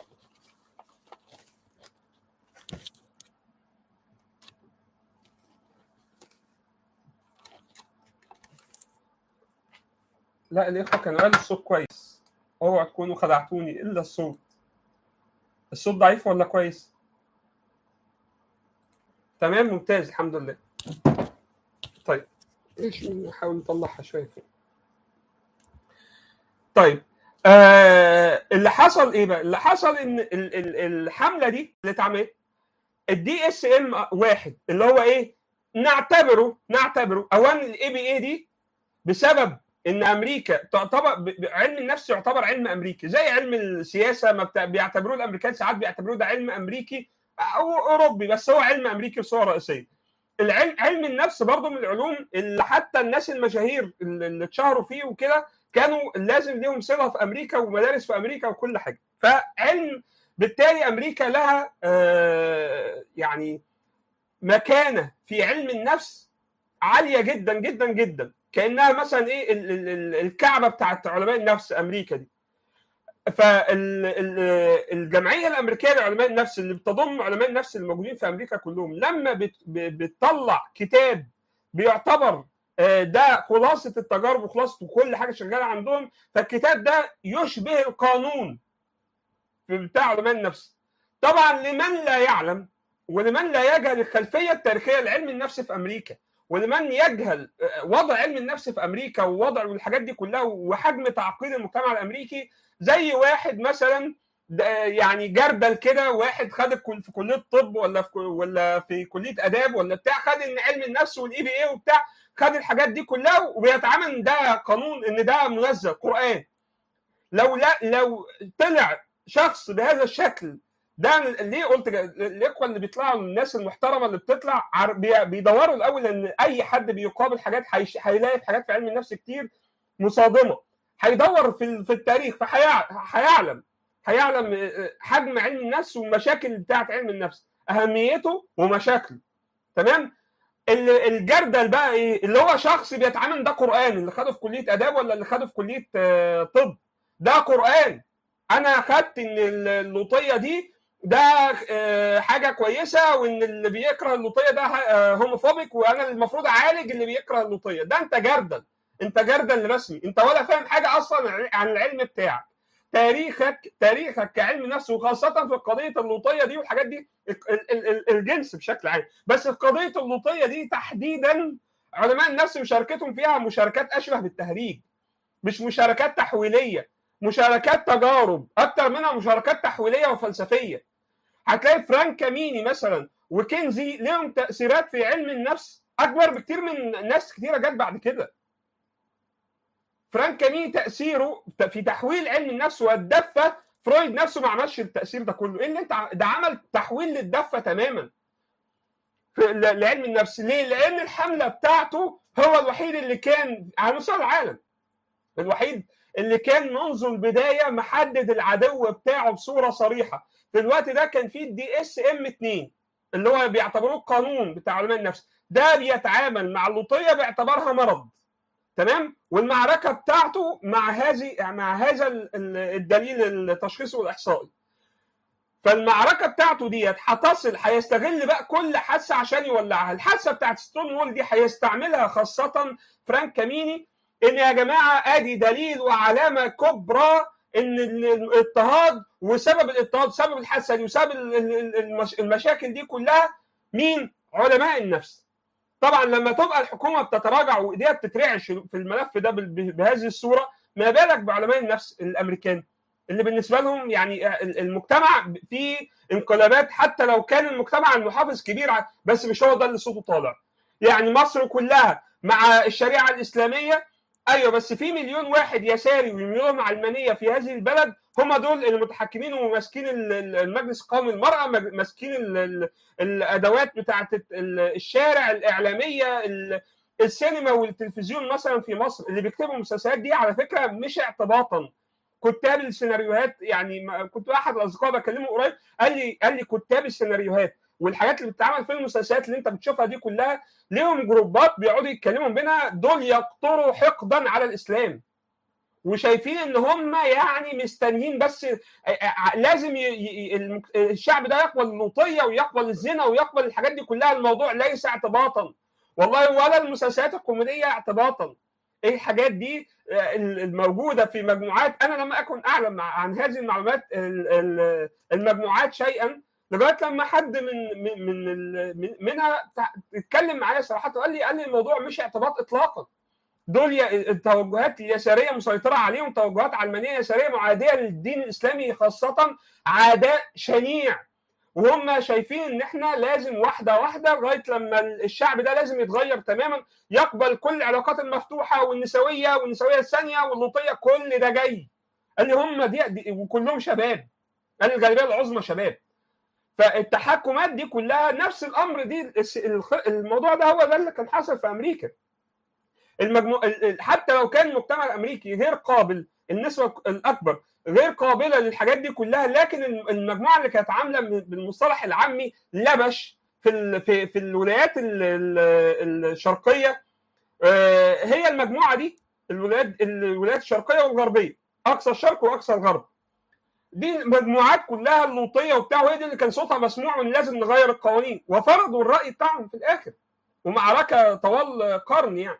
[SPEAKER 1] لا الاخوه كانوا قالوا الصوت كويس اوعوا تكونوا خدعتوني الا الصوت الصوت ضعيف ولا كويس تمام ممتاز الحمد لله طيب ايش نحاول نطلعها شويه فوق طيب آه اللي حصل ايه بقى اللي حصل ان ال- ال- الحمله دي اللي اتعملت الدي اس ام واحد اللي هو ايه نعتبره نعتبره اولا الاي بي اي دي بسبب ان امريكا تعتبر ب- ب- علم النفس يعتبر علم امريكي زي علم السياسه ما بتاع- بيعتبروه الامريكان ساعات بيعتبروه ده علم امريكي او اوروبي بس هو علم امريكي بصوره رئيسيه العلم علم النفس برضه من العلوم اللي حتى الناس المشاهير اللي اللي اتشهروا فيه وكده كانوا لازم ليهم صله في امريكا ومدارس في امريكا وكل حاجه فعلم بالتالي امريكا لها آه، يعني مكانه في علم النفس عاليه جدا جدا جدا كانها مثلا ايه ال- ال- ال- الكعبه بتاعت علماء النفس امريكا دي فالجمعيه الامريكيه لعلماء النفس اللي بتضم علماء النفس الموجودين في امريكا كلهم لما بت- ب- بتطلع كتاب بيعتبر آه، ده خلاصه التجارب وخلاصه كل حاجه شغاله عندهم فالكتاب ده يشبه القانون في بتاع علماء النفس طبعا لمن لا يعلم ولمن لا يجهل الخلفيه التاريخيه لعلم النفس في امريكا ولمن يجهل آه، وضع علم النفس في امريكا ووضع والحاجات دي كلها وحجم تعقيد المجتمع الامريكي زي واحد مثلا ده يعني جردل كده واحد خد الكل- في كليه طب ولا في كل- ولا في كليه اداب ولا بتاع خد ان علم النفس والاي بي اي وبتاع خد الحاجات دي كلها وبيتعامل إن ده قانون ان ده منزل قران لو لا لو طلع شخص بهذا الشكل ده ليه قلت كده؟ الاخوه اللي بيطلعوا الناس المحترمه اللي بتطلع عر- بي- بيدوروا الاول ان اي حد بيقابل حاجات هيش- هيلاقي في حاجات في علم النفس كتير مصادمه هيدور في ال- في التاريخ فهيعلم هيعلم حجم علم النفس والمشاكل بتاعت علم النفس اهميته ومشاكله تمام ال- الجردل بقى ايه اللي هو شخص بيتعامل ده قران اللي خده في كليه اداب ولا اللي خده في كليه آه، طب ده قران انا خدت ان اللوطيه دي ده آه، حاجه كويسه وان اللي بيكره اللوطيه ده آه، هوموفوبيك وانا المفروض اعالج اللي بيكره اللوطيه ده انت جردل انت جردل رسمي انت ولا فاهم حاجه اصلا عن العلم بتاعك تاريخك تاريخك كعلم نفس وخاصه في قضيه اللوطيه دي والحاجات دي ال- ال- ال- الجنس بشكل عام بس في قضيه اللوطيه دي تحديدا علماء النفس مشاركتهم فيها مشاركات اشبه بالتهريج مش مشاركات تحويليه مشاركات تجارب اكتر منها مشاركات تحويليه وفلسفيه هتلاقي فرانك كاميني مثلا وكنزي لهم تاثيرات في علم النفس اكبر بكتير من ناس كتيره جت بعد كده فرانك كاميني تاثيره في تحويل علم النفس والدفه فرويد نفسه ما عملش التاثير ده كله ايه اللي انت ع- ده عمل تحويل للدفه تماما في ل- لعلم النفس ليه لان الحمله بتاعته هو الوحيد اللي كان على مستوى العالم الوحيد اللي كان منذ البدايه محدد العدو بتاعه بصوره صريحه في الوقت ده كان في الدي اس ام 2 اللي هو بيعتبروه القانون بتاع علماء النفس ده بيتعامل مع اللوطيه باعتبارها مرض تمام والمعركه بتاعته مع هذه مع هذا ال- ال- الدليل التشخيصي والاحصائي فالمعركه بتاعته ديت هتصل هيستغل بقى كل حادثه عشان يولعها الحادثه بتاعت ستون وول دي هيستعملها خاصه فرانك كاميني ان يا جماعه ادي دليل وعلامه كبرى ان الاضطهاد وسبب الاضطهاد سبب الحادثه دي وسبب ال- ال- المش- المشاكل دي كلها مين علماء النفس طبعا لما تبقى الحكومه بتتراجع وايديها بتترعش في الملف ده بال- بهذه الصوره ما بالك بعلماء النفس الامريكان اللي بالنسبه لهم يعني المجتمع فيه انقلابات حتى لو كان المجتمع المحافظ كبير ع- بس مش هو ده اللي صوته طالع يعني مصر كلها مع الشريعه الاسلاميه ايوه بس في مليون واحد يساري ومليون علمانيه في هذه البلد هم دول اللي متحكمين وماسكين ال- ال- المجلس القومي للمراه مج- ماسكين ال- ال- الادوات بتاعه ال- الشارع الاعلاميه ال- السينما والتلفزيون مثلا في مصر اللي بيكتبوا المسلسلات دي على فكره مش اعتباطا كتاب السيناريوهات يعني كنت احد الاصدقاء بكلمه قريب قال لي قال لي كتاب السيناريوهات والحاجات اللي بتتعمل في المسلسلات اللي انت بتشوفها دي كلها ليهم جروبات بيقعدوا يتكلموا بينها دول يقطروا حقدا على الاسلام وشايفين ان هم يعني مستنيين بس لازم الشعب ده يقبل اللوطيه ويقبل الزنا ويقبل الحاجات دي كلها الموضوع ليس اعتباطا والله ولا المسلسلات الكوميديه اعتباطا ايه الحاجات دي الموجوده في مجموعات انا لم اكن اعلم عن هذه المعلومات المجموعات شيئا لغايه لما حد من من من منها اتكلم معايا صراحه وقال لي قال لي الموضوع مش اعتباط اطلاقا دول التوجهات اليساريه مسيطره عليهم توجهات علمانيه يساريه معاديه للدين الاسلامي خاصه عداء شنيع وهم شايفين ان احنا لازم واحده واحده لغايه لما الشعب ده لازم يتغير تماما يقبل كل العلاقات المفتوحه والنسويه والنسويه الثانيه واللوطيه كل ده جاي قال لي هم دي, دي وكلهم شباب قال لي الغالبيه العظمى شباب فالتحكمات دي كلها نفس الامر دي الموضوع ده هو ده اللي كان حاصل في امريكا المجموع حتى لو كان المجتمع الامريكي غير قابل النسبه الاكبر غير قابله للحاجات دي كلها لكن المجموعه اللي كانت عامله بالمصطلح العامي لبش في في في الولايات الشرقيه هي المجموعه دي الولايات الولايات الشرقيه والغربيه اقصى الشرق واقصى الغرب دي مجموعات كلها اللوطيه وبتاع وهي دي اللي كان صوتها مسموع وان لازم نغير القوانين وفرضوا الراي بتاعهم في الاخر ومعركه طوال قرن يعني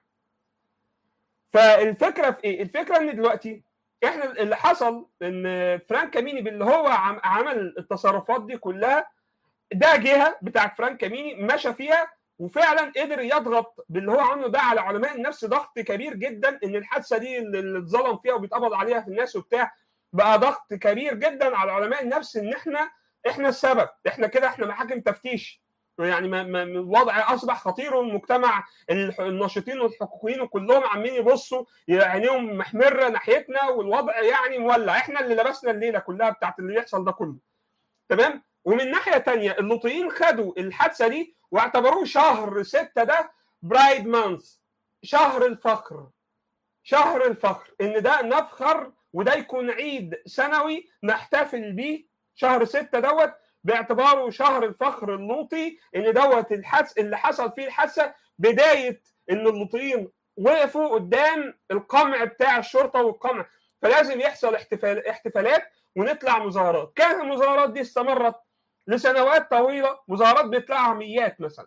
[SPEAKER 1] فالفكره في ايه؟ الفكره ان دلوقتي احنا اللي حصل ان فرانك كاميني باللي هو عمل التصرفات دي كلها ده جهه بتاعت فرانك كاميني مشى فيها وفعلا قدر يضغط باللي هو عمله ده على علماء النفس ضغط كبير جدا ان الحادثه دي اللي اتظلم فيها وبيتقبض عليها في الناس وبتاع بقى ضغط كبير جدا على علماء النفس ان احنا احنا السبب احنا كده احنا محاكم تفتيش يعني ما ما الوضع اصبح خطير والمجتمع الناشطين والحقوقيين كلهم عمالين يبصوا عينيهم محمره ناحيتنا والوضع يعني مولع احنا اللي لبسنا الليله كلها بتاعت اللي يحصل ده كله تمام ومن ناحيه تانية اللوطيين خدوا الحادثه دي واعتبروه شهر ستة ده برايد مانث شهر الفخر شهر الفخر ان ده نفخر وده يكون عيد سنوي نحتفل بيه شهر ستة دوت باعتباره شهر الفخر اللوطي ان دوت الحدث اللي حصل فيه الحادثه بدايه ان اللوطيين وقفوا قدام القمع بتاع الشرطه والقمع فلازم يحصل احتفال احتفالات ونطلع مظاهرات كانت المظاهرات دي استمرت لسنوات طويله مظاهرات بيطلعها ميات مثلا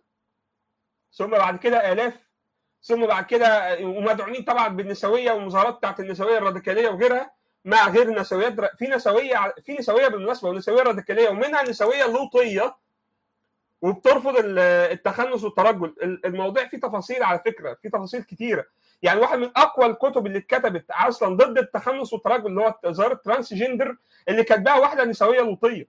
[SPEAKER 1] ثم بعد كده الاف ثم بعد كده ومدعومين طبعا بالنسويه والمظاهرات بتاعت النسويه الراديكاليه وغيرها مع غير نسويات في نسويه في نسويه بالمناسبه ونسويه راديكاليه ومنها نسويه لوطيه وبترفض التخنث والترجل الموضوع فيه تفاصيل على فكره في تفاصيل كتيره يعني واحد من اقوى الكتب اللي اتكتبت اصلا ضد التخنث والترجل اللي هو ظاهره ترانس جندر اللي كاتباها واحده نسويه لوطيه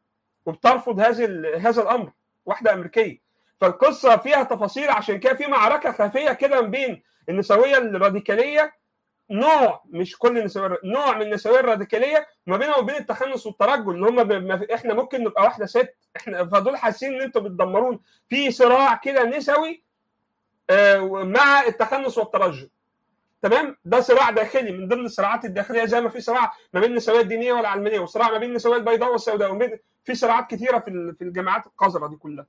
[SPEAKER 1] وبترفض هذا هذا الامر واحده امريكيه فالقصه فيها تفاصيل عشان كده في معركه خفيه كده ما بين النسويه الراديكاليه نوع مش كل النسويه نوع من النسويه الراديكاليه وما بينها وبين التخنث والترجل اللي هم ب... احنا ممكن نبقى واحده ست احنا فدول حاسين ان انتوا بتدمرون في صراع كده نسوي آه مع التخنث والترجل تمام ده صراع داخلي من ضمن الصراعات الداخليه زي ما في صراع ما بين النسويه الدينيه والعلمانيه وصراع ما بين النسويه البيضاء والسوداء في صراعات كثيره في في الجامعات القذره دي كلها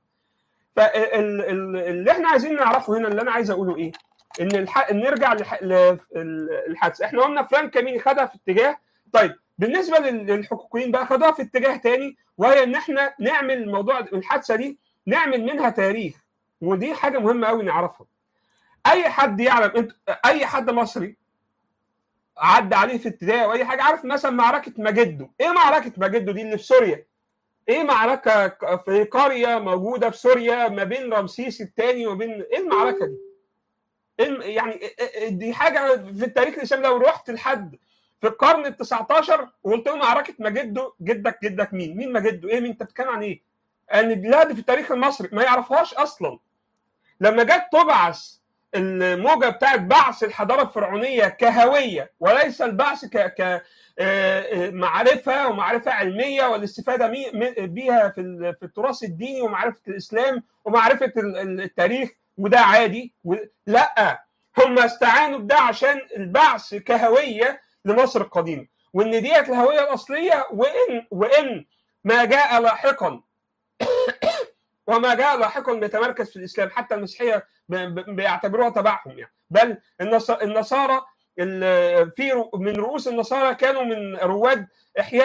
[SPEAKER 1] فاللي احنا عايزين نعرفه هنا اللي انا عايز اقوله ايه ان الح... نرجع لح... للحادثه احنا قلنا فرانك كاميني خدها في اتجاه طيب بالنسبه للحقوقيين بقى خدوها في اتجاه تاني وهي ان احنا نعمل موضوع الحادثه دي نعمل منها تاريخ ودي حاجه مهمه قوي نعرفها اي حد يعلم انت اي حد مصري عدى عليه في ابتدائي او اي حاجه عارف مثلا معركه مجدو ايه معركه مجدو دي اللي في سوريا ايه معركه في قريه موجوده في سوريا ما بين رمسيس الثاني وبين ايه المعركه دي يعني دي حاجه في التاريخ الاسلامي لو رحت لحد في القرن ال 19 وقلت له معركه مجدو جدك جدك مين؟ مين مجدو؟ ايه مين انت بتتكلم عن ايه؟ ان لا دي في التاريخ المصري ما يعرفهاش اصلا. لما جت تبعث الموجه بتاعت بعث الحضاره الفرعونيه كهويه وليس البعث ك ك معرفه ومعرفه علميه والاستفاده بيها في في التراث الديني ومعرفه الاسلام ومعرفه التاريخ وده عادي و... لا هم استعانوا بده عشان البعث كهويه لمصر القديمه وان ديت الهويه الاصليه وان وان ما جاء لاحقا وما جاء لاحقا بيتمركز في الاسلام حتى المسيحيه بيعتبروها تبعهم يعني بل النصارى في من رؤوس النصارى كانوا من رواد احياء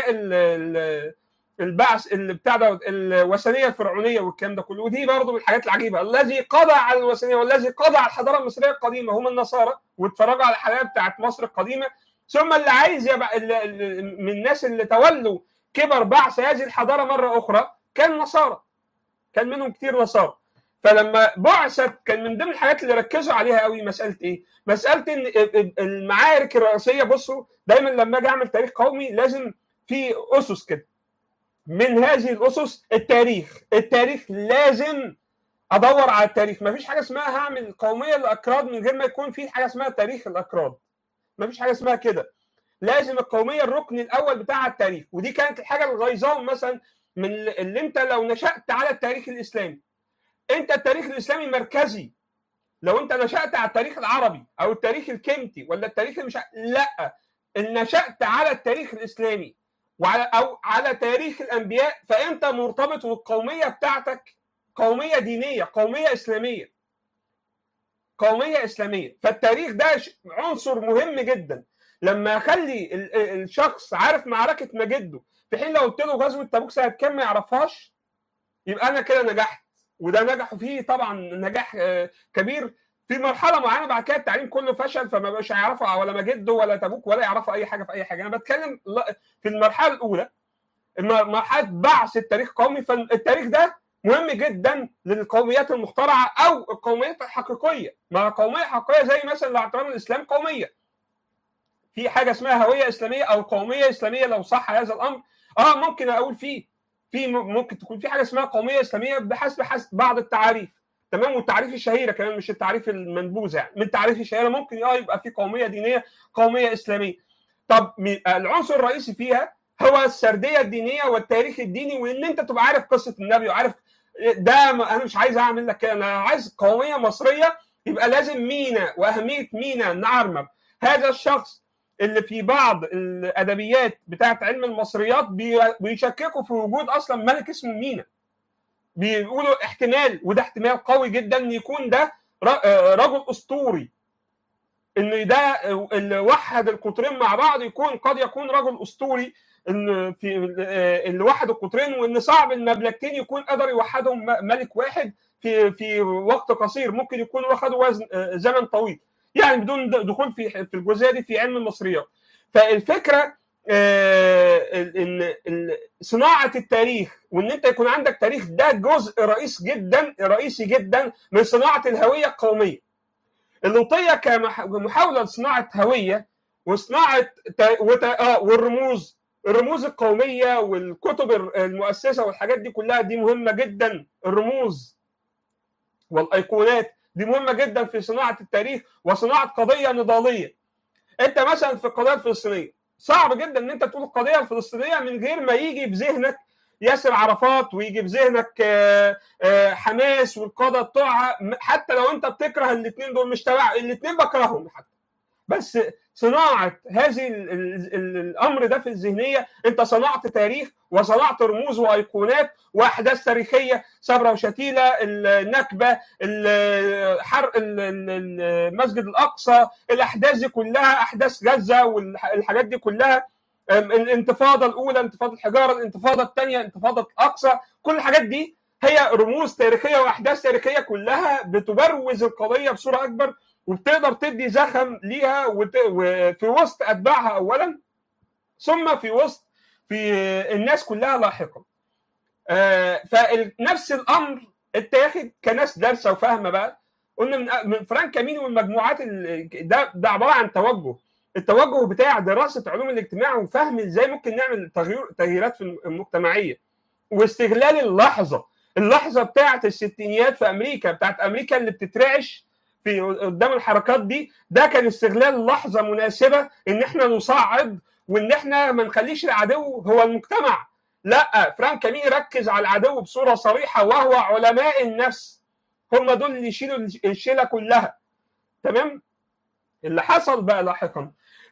[SPEAKER 1] البعث اللي بتاع ده الوثنيه الفرعونيه والكلام ده كله ودي برضه من الحاجات العجيبه الذي قضى على الوثنيه والذي قضى على الحضاره المصريه القديمه هم النصارى واتفرجوا على الحلقات بتاعت مصر القديمه ثم اللي عايز يبقى من الناس اللي تولوا كبر بعث هذه الحضاره مره اخرى كان نصارى كان منهم كتير نصارى فلما بعثت كان من ضمن الحاجات اللي ركزوا عليها قوي مساله ايه؟ مساله ان المعارك الرئيسيه بصوا دايما لما اجي اعمل تاريخ قومي لازم في اسس كده من هذه الاسس التاريخ التاريخ لازم ادور على التاريخ ما فيش حاجه اسمها هعمل قوميه للاكراد من غير ما يكون في حاجه اسمها تاريخ الاكراد ما فيش حاجه اسمها كده لازم القوميه الركن الاول بتاع التاريخ ودي كانت الحاجه اللي غيظاهم مثلا من اللي انت لو نشات على التاريخ الاسلامي انت التاريخ الاسلامي مركزي لو انت نشات على التاريخ العربي او التاريخ الكمتي ولا التاريخ المش لا ان نشات على التاريخ الاسلامي وعلى او على تاريخ الانبياء فانت مرتبط والقوميه بتاعتك قوميه دينيه قوميه اسلاميه قوميه اسلاميه فالتاريخ ده عنصر مهم جدا لما اخلي الشخص عارف معركه مجده في حين لو قلت له غزوه تبوك سنه كام ما يعرفهاش يبقى انا كده نجحت وده نجحوا فيه طبعا نجاح كبير في مرحله معينه بعد كده التعليم كله فشل فما بقاش يعرفوا ولا مجده ولا تبوك ولا يعرفوا اي حاجه في اي حاجه انا بتكلم في المرحله الاولى مرحله بعث التاريخ القومي فالتاريخ ده مهم جدا للقوميات المخترعه او القوميات الحقيقيه ما قوميه حقيقيه زي مثلا لو اعتبرنا الاسلام قوميه في حاجه اسمها هويه اسلاميه او قوميه اسلاميه لو صح هذا الامر اه ممكن اقول فيه في ممكن تكون في حاجه اسمها قوميه اسلاميه بحسب حسب بعض التعاريف تمام والتعريف الشهيره كمان مش التعريف المنبوذ يعني من التعريف الشهيره ممكن اه يبقى في قوميه دينيه قوميه اسلاميه طب العنصر الرئيسي فيها هو السرديه الدينيه والتاريخ الديني وان انت تبقى عارف قصه النبي وعارف ده انا مش عايز اعمل لك كده انا عايز قوميه مصريه يبقى لازم مينا واهميه مينا نعرمب هذا الشخص اللي في بعض الادبيات بتاعت علم المصريات بيشككوا في وجود اصلا ملك اسمه مينا بيقولوا احتمال وده احتمال قوي جدا ان يكون ده رجل اسطوري ان ده اللي وحد القطرين مع بعض يكون قد يكون رجل اسطوري ان في اللي وحد القطرين وان صعب المملكتين يكون قدر يوحدهم ملك واحد في في وقت قصير ممكن يكون واخدوا وزن زمن طويل يعني بدون دخول في في الجزئيه دي في علم المصريات فالفكره ان صناعه التاريخ وان انت يكون عندك تاريخ ده جزء رئيس جدا رئيسي جدا من صناعه الهويه القوميه اللوطيه كمحاوله لصناعه هويه وصناعه اه والرموز الرموز القوميه والكتب المؤسسه والحاجات دي كلها دي مهمه جدا الرموز والايقونات دي مهمه جدا في صناعه التاريخ وصناعه قضيه نضاليه انت مثلا في القضيه الفلسطينيه صعب جدا ان انت تقول القضيه الفلسطينيه من غير ما يجي في ذهنك ياسر عرفات ويجي في ذهنك حماس والقاده بتوعها حتى لو انت بتكره الاثنين دول مش تبع الاثنين بكرههم حتى بس صناعه هذه الامر ده في الذهنيه انت صنعت تاريخ وصنعت رموز وايقونات واحداث تاريخيه صبرا وشتيله النكبه حرق المسجد الاقصى الاحداث دي كلها احداث غزه والحاجات دي كلها الانتفاضه الاولى انتفاضه الحجاره الانتفاضه الثانيه انتفاضه الاقصى كل الحاجات دي هي رموز تاريخيه واحداث تاريخيه كلها بتبروز القضيه بصوره اكبر وبتقدر تدي زخم ليها وت... وفي وسط اتباعها اولا ثم في وسط في الناس كلها لاحقا آه فنفس الامر اتاخد كناس دارسه وفاهمه بقى قلنا من, من فرانك كاميني والمجموعات ده ده عباره عن توجه التوجه بتاع دراسه علوم الاجتماع وفهم ازاي ممكن نعمل تغيير تغييرات في المجتمعيه واستغلال اللحظه اللحظه بتاعه الستينيات في امريكا بتاعت امريكا اللي بتترعش في قدام الحركات دي ده كان استغلال لحظه مناسبه ان احنا نصعد وان احنا ما نخليش العدو هو المجتمع لا فرانك كاميني ركز على العدو بصوره صريحه وهو علماء النفس هم دول اللي يشيلوا الشيله كلها تمام اللي حصل بقى لاحقا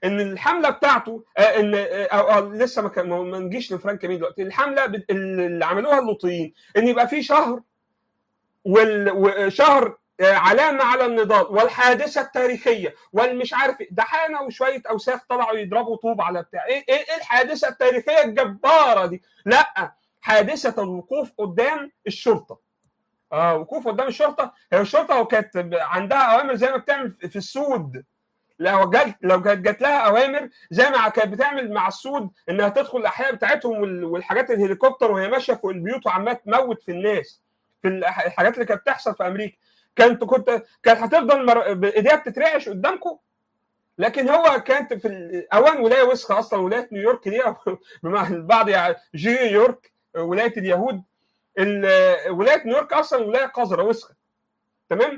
[SPEAKER 1] ان الحمله بتاعته آه، ان آه، أو أو لسه ما كان- ما نجيش لفرانك مين دلوقتي الحمله بت- اللي عملوها اللوطيين ان يبقى في شهر وال- وشهر آه، علامه على النضال والحادثه التاريخيه والمش عارف إيه. دحانه وشويه اوساخ طلعوا يضربوا طوب على بتاع ايه ايه إيه الحادثه التاريخيه الجباره دي لا حادثه الوقوف قدام الشرطه اه وقوف قدام الشرطه هي الشرطه لو كانت عندها اوامر زي ما بتعمل في السود لو جت لو كانت جات لها اوامر زي ما كانت بتعمل مع السود انها تدخل الاحياء بتاعتهم وال- والحاجات الهليكوبتر وهي ماشيه فوق البيوت وعماله تموت في الناس في الح- الحاجات اللي كانت بتحصل في امريكا كانت كنت كانت هتفضل مر... بايديها بتترعش قدامكم لكن هو كانت في ال- اوان ولايه وسخه اصلا ولايه نيويورك دي أو بما البعض يعني جي نيويورك ولايه اليهود ال- ولايه نيويورك اصلا ولايه قذره وسخه تمام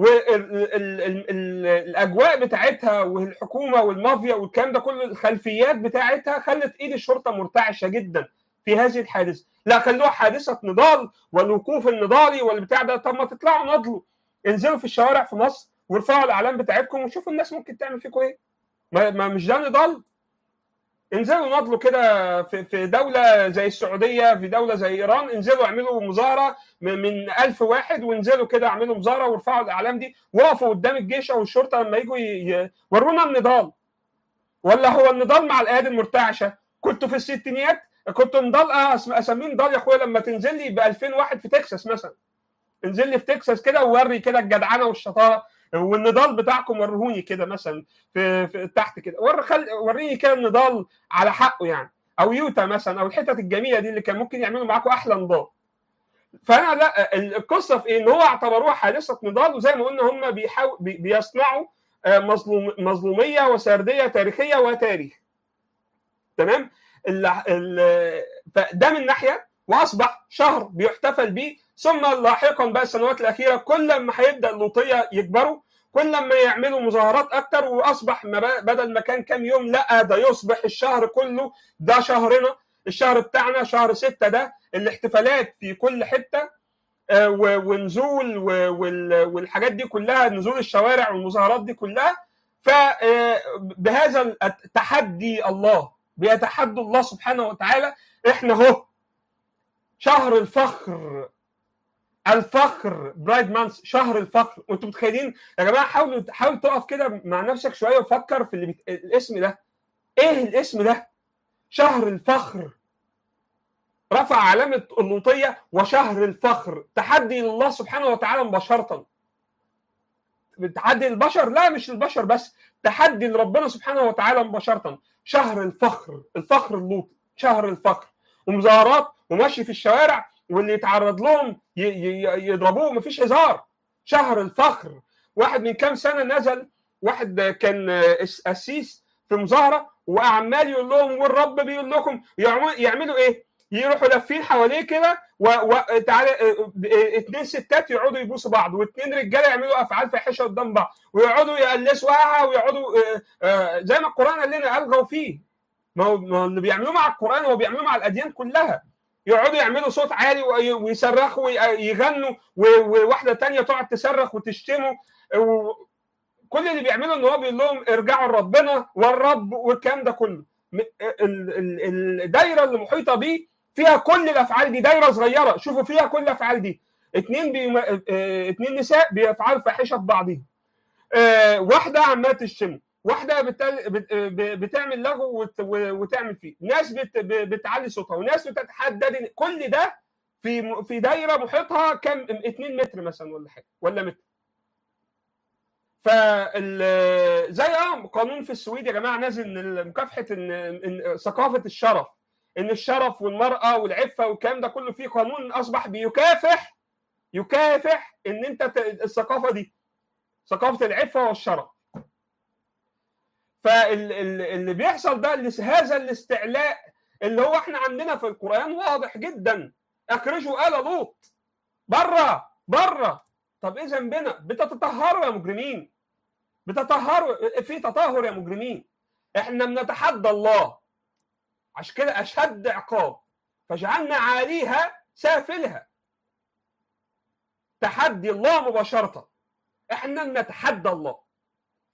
[SPEAKER 1] والاجواء بتاعتها والحكومه والمافيا والكلام ده كله الخلفيات بتاعتها خلت ايد الشرطه مرتعشه جدا في هذه الحادثه لا خلوها حادثه نضال والوقوف النضالي والبتاع ده طب ما تطلعوا نضلوا انزلوا في الشوارع في مصر وارفعوا الاعلام بتاعتكم وشوفوا الناس ممكن تعمل فيكم ايه ما, ما مش ده نضال انزلوا نضلوا كده في في دوله زي السعوديه في دوله زي ايران انزلوا اعملوا مظاهره من من 1000 واحد وانزلوا كده اعملوا مظاهره وارفعوا الاعلام دي وقفوا قدام الجيش او الشرطه لما يجوا ي- ي- ورونا النضال ولا هو النضال مع الايادي المرتعشه كنتوا في الستينيات كنت نضال اه أسم- اسميه نضال يا اخويا لما تنزل لي ب 2000 واحد في تكساس مثلا انزل لي في تكساس كده ووري كده الجدعنه والشطاره والنضال بتاعكم ورهوني كده مثلا في, في تحت كده ور خل... وريني كده النضال على حقه يعني او يوتا مثلا او الحتت الجميله دي اللي كان ممكن يعملوا معاكم احلى نضال فانا لا ال- القصه في ايه؟ ان هو اعتبروها حادثه نضال وزي ما قلنا هم بيحاول بي- بيصنعوا آه، مظلوم مظلوميه وسرديه تاريخيه وتاريخ تمام ال- ال- فده من ناحيه واصبح شهر بيحتفل به ثم لاحقا بقى السنوات الاخيره كل ما هيبدا اللوطيه يكبروا كل ما يعملوا مظاهرات اكتر واصبح ما ب- بدل ما كان كام يوم لا ده يصبح الشهر كله ده شهرنا الشهر بتاعنا شهر ستة ده الاحتفالات في كل حته آه، و- ونزول و- وال- والحاجات دي كلها نزول الشوارع والمظاهرات دي كلها فبهذا التحدي الله بيتحدوا الله سبحانه وتعالى احنا اهو شهر الفخر الفخر برايد مانث شهر الفخر وانتم متخيلين يا جماعه حاولوا حاول تقف كده مع نفسك شويه وفكر في اللي بت... الاسم ده ايه الاسم ده شهر الفخر رفع علامه اللوطيه وشهر الفخر تحدي لله سبحانه وتعالى مباشره تحدي البشر لا مش البشر بس تحدي لربنا سبحانه وتعالى مباشره شهر الفخر الفخر اللوطي شهر الفخر ومظاهرات ومشي في الشوارع واللي يتعرض لهم ي- ي- يضربوه مفيش هزار شهر الفخر واحد من كام سنه نزل واحد كان قسيس في مظاهره وعمال يقول لهم والرب بيقول لكم يعملوا يعملوا ايه؟ يروحوا لافين حواليه كده وتعالى اتنين ستات يقعدوا يبوسوا بعض واتنين رجاله يعملوا افعال فاحشه قدام بعض ويقعدوا يقلسوا آه ويقعدوا آه، آه، زي ما القران قال لنا الغوا فيه ما هو ما هو اللي بيعملوه مع القران هو بيعملوه مع الاديان كلها يقعدوا يعملوا صوت عالي وي- ويصرخوا ويغنوا و- وواحده تانية تقعد تصرخ وتشتمه و- كل اللي بيعمله ان هو بيقول لهم ارجعوا لربنا والرب والكلام ده كله م- ال- ال- الدايره اللي محيطه بيه فيها كل الافعال دي دايره صغيره شوفوا فيها كل الافعال دي اتنين بيم... اه، اتنين نساء بيفعلوا فاحشه في بعضهم اه، واحده عماله تشتمه واحده بتل... بت... ب- بتعمل لغو وت... و- وتعمل فيه ناس بت... ب- بتعلي صوتها وناس بتتحدد كل ده في م- في دايره محيطها كام 2 متر مثلا ولا حاجه ولا متر فال زي اه قانون في السويد يا جماعه نازل ان مكافحه ان ان ثقافه الشرف ان الشرف والمراه والعفه والكلام ده كله في قانون اصبح بيكافح يكافح ان انت ت- الثقافه دي ثقافه العفه والشرف فاللي بيحصل ده اللي- هذا الاستعلاء اللي هو احنا عندنا في القران واضح جدا اخرجوا ال لوط بره بره طب ايه ذنبنا بتتطهروا يا مجرمين بتطهروا في تطهر يا مجرمين احنا بنتحدى الله عشان كده اشد عقاب فجعلنا عاليها سافلها تحدي الله مباشره احنا نتحدى الله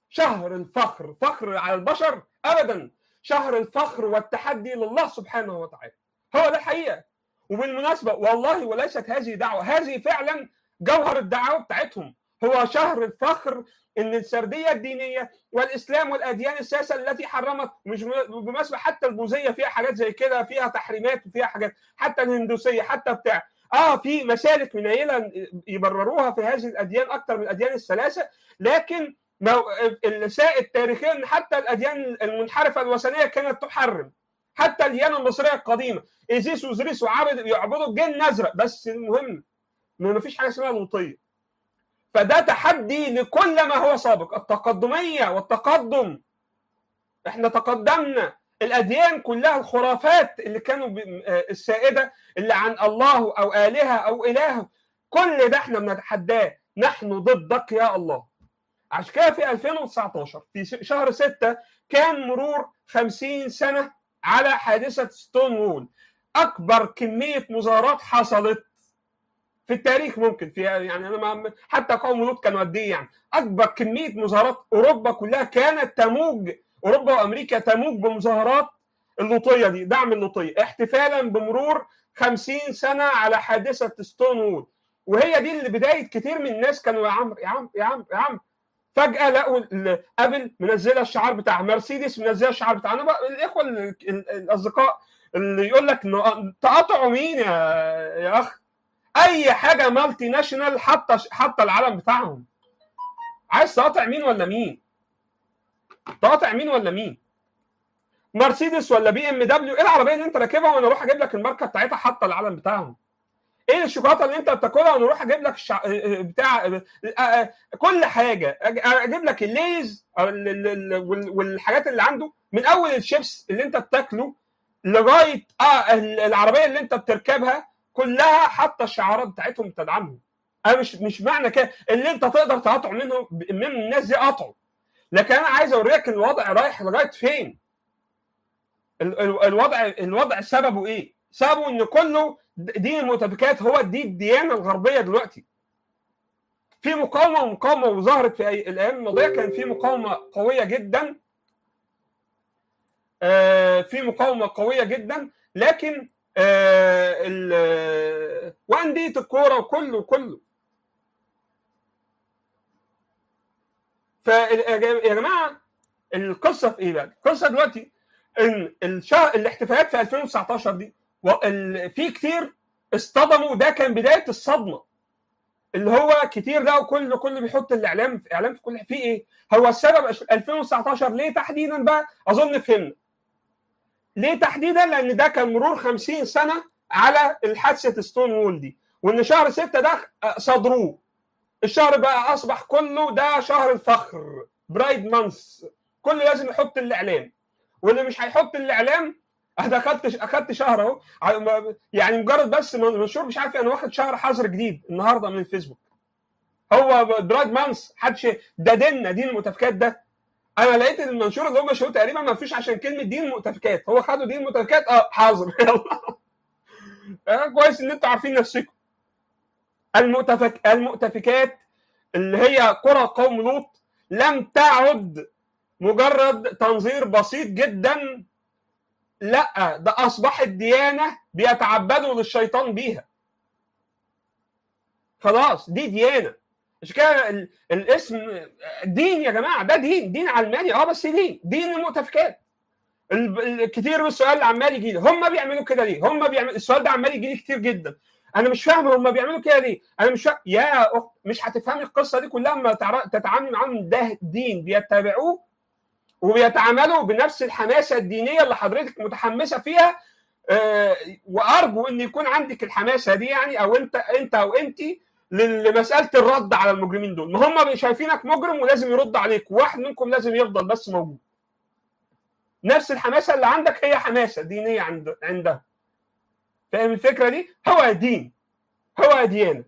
[SPEAKER 1] شهر الفخر فخر على البشر ابدا شهر الفخر والتحدي لله سبحانه وتعالى هو ده الحقيقه وبالمناسبه والله وليست هذه دعوه هذه فعلا جوهر الدعوه بتاعتهم هو شهر الفخر ان السرديه الدينيه والاسلام والاديان الساسه التي حرمت مش بالمناسبه حتى البوذيه فيها حاجات زي كده فيها تحريمات وفيها حاجات حتى الهندوسيه حتى بتاع اه في مسالك منيله يبرروها في هذه الاديان اكثر من الاديان الثلاثه لكن السائد تاريخيا ان حتى الاديان المنحرفه الوثنيه كانت تحرم حتى الديانه المصريه القديمه ايزيس وزريس وعبد يعبدوا الجن ازرق بس المهم ان مفيش حاجه اسمها لوطيه فده تحدي لكل ما هو سابق التقدميه والتقدم احنا تقدمنا الاديان كلها الخرافات اللي كانوا السائده اللي عن الله او الهه او اله كل ده احنا بنتحداه نحن ضدك يا الله عشان كده في 2019 في شهر 6 كان مرور 50 سنه على حادثه ستون وول اكبر كميه مظاهرات حصلت في التاريخ ممكن في يعني انا ما حتى قوم لوط كانوا قد ايه يعني اكبر كميه مظاهرات اوروبا كلها كانت تموج اوروبا وامريكا تموج بمظاهرات اللوطيه دي دعم اللوطيه احتفالا بمرور 50 سنه على حادثه ستون وول وهي دي اللي بدايه كتير من الناس كانوا يا عم يا عم يا عم يا عم فجاه لقوا ابل منزله الشعار بتاع مرسيدس منزله الشعار بتاع انا بقى الاخوه الاصدقاء اللي يقول لك تقاطعوا مين يا يا اخ اي حاجه مالتي ناشونال حاطه حاطه العلم بتاعهم عايز تقاطع مين ولا مين تقاطع مين ولا مين مرسيدس ولا بي ام دبليو ايه العربيه اللي انت راكبها وانا اروح اجيب لك الماركه بتاعتها حاطه العلم بتاعهم ايه الشوكولاته اللي انت بتاكلها وانا اروح اجيب لك الشع... بتاع كل حاجه اجيب لك الليز والحاجات اللي عنده من اول الشيبس اللي انت بتاكله لغايه اه العربيه اللي انت بتركبها كلها حاطه الشعارات بتاعتهم تدعمهم انا مش مش معنى كده اللي انت تقدر تقاطعه منهم من الناس دي قطعه لكن انا عايز اوريك الوضع رايح لغايه فين الوضع الوضع سببه ايه؟ سببه ان كله دين المؤتفكات هو دي الديانه الغربيه دلوقتي في مقاومه ومقاومه وظهرت في الايام الماضيه كان في مقاومه قويه جدا آه في مقاومه قويه جدا لكن آه وانديه الكوره وكله كله فيا جماعه القصه في ايه بقى؟ القصه دلوقتي ان الشهر الاحتفالات في 2019 دي في كتير اصطدموا ده كان بدايه الصدمه اللي هو كتير ده كل كل بيحط الاعلام في اعلام في كل في ايه؟ هو السبب 2019 ليه تحديدا بقى؟ اظن فهمنا. ليه تحديدا؟ لان ده كان مرور 50 سنه على الحادثه ستون وول دي وان شهر 6 ده صدروه. الشهر بقى اصبح كله ده شهر الفخر برايد مانث كل لازم يحط الاعلام واللي مش هيحط الاعلام انا اخدت اخدت شهر اهو يعني مجرد بس منشور مش عارف انا واخد شهر حظر جديد النهارده من الفيسبوك هو برايد مانث حدش ده ديننا دين المؤتفكات ده انا لقيت المنشور اللي هم شافوه تقريبا ما فيش عشان كلمه دين المؤتفكات هو خدوا دين المؤتفكات اه حاضر يلا كويس ان انتوا عارفين نفسكم المؤتفك المؤتفكات اللي هي قرى قوم لوط لم تعد مجرد تنظير بسيط جدا لا ده اصبحت ديانه بيتعبدوا للشيطان بيها خلاص دي ديانه عشان كده الاسم دين يا جماعه ده دين دين علماني اه بس دين دين المؤتفكات كتير من السؤال اللي عمال يجي لي هم بيعملوا كده ليه؟ هم بيعملوا السؤال ده عمال يجي لي كتير جدا انا مش فاهم هم بيعملوا كده ليه؟ انا مش فاهم يا اخت مش هتفهمي القصه دي كلها لما تتعاملي معاهم ده دين بيتبعوه وبيتعاملوا بنفس الحماسه الدينيه اللي حضرتك متحمسه فيها أه وارجو ان يكون عندك الحماسه دي يعني او انت انت او انت لمساله الرد على المجرمين دول ما هم شايفينك مجرم ولازم يرد عليك واحد منكم لازم يفضل بس موجود نفس الحماسه اللي عندك هي حماسه دينيه عند عندها فاهم الفكره دي هو دين هو ديانه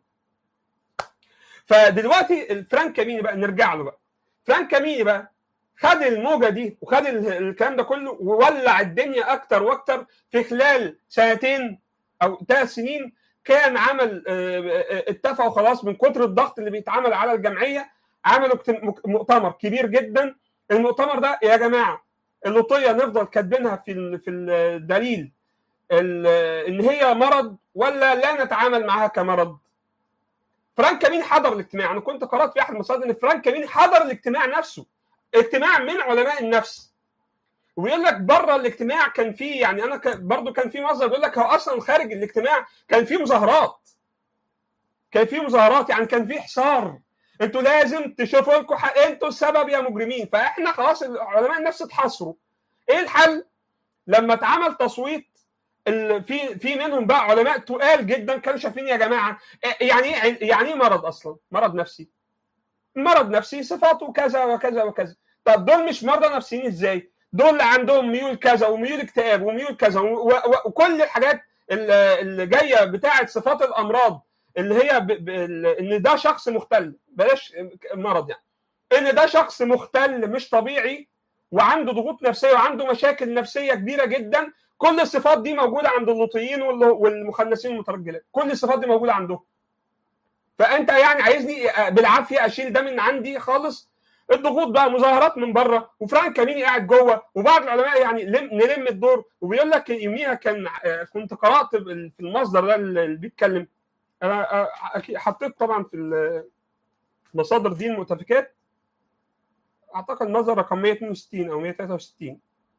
[SPEAKER 1] فدلوقتي الفرانك كاميني بقى نرجع له بقى فرانك كاميني بقى خد الموجه دي وخد الكلام ده كله وولع الدنيا اكتر واكتر في خلال سنتين او ثلاث سنين كان عمل اتفقوا خلاص من كتر الضغط اللي بيتعمل على الجمعيه عملوا مؤتمر كبير جدا المؤتمر ده يا جماعه اللوطيه نفضل كاتبينها في في الدليل ان هي مرض ولا لا نتعامل معها كمرض فرانك كمين حضر الاجتماع انا كنت قرات في احد المصادر ان فرانك كمين حضر الاجتماع نفسه اجتماع من علماء النفس ويقول لك بره الاجتماع كان في يعني انا برضو كان في مصدر بيقول لك هو اصلا خارج الاجتماع كان في مظاهرات كان في مظاهرات يعني كان في حصار انتوا لازم تشوفوا لكم انتوا السبب يا مجرمين فاحنا خلاص علماء النفس اتحصروا ايه الحل لما اتعمل تصويت في في منهم بقى علماء تقال جدا كانوا شايفين يا جماعه يعني ايه يعني ايه مرض اصلا مرض نفسي مرض نفسي صفاته كذا وكذا وكذا طب دول مش مرضى نفسيين ازاي دول عندهم ميول كذا وميول اكتئاب وميول كذا وكل الحاجات اللي جايه بتاعه صفات الامراض اللي هي ب... ب... ان ده شخص مختل بلاش مرض يعني ان ده شخص مختل مش طبيعي وعنده ضغوط نفسيه وعنده مشاكل نفسيه كبيره جدا كل الصفات دي موجوده عند اللوطيين والمخنثين المترجلات كل الصفات دي موجوده عندهم فانت يعني عايزني بالعافيه اشيل ده من عندي خالص الضغوط بقى مظاهرات من بره وفرانك كاميني قاعد جوه وبعض العلماء يعني لم نلم الدور وبيقول لك يوميها كان كنت قرات في المصدر ده اللي بيتكلم انا حطيت طبعا في المصادر دي المؤتفكات اعتقد مصدر رقم 162 او 163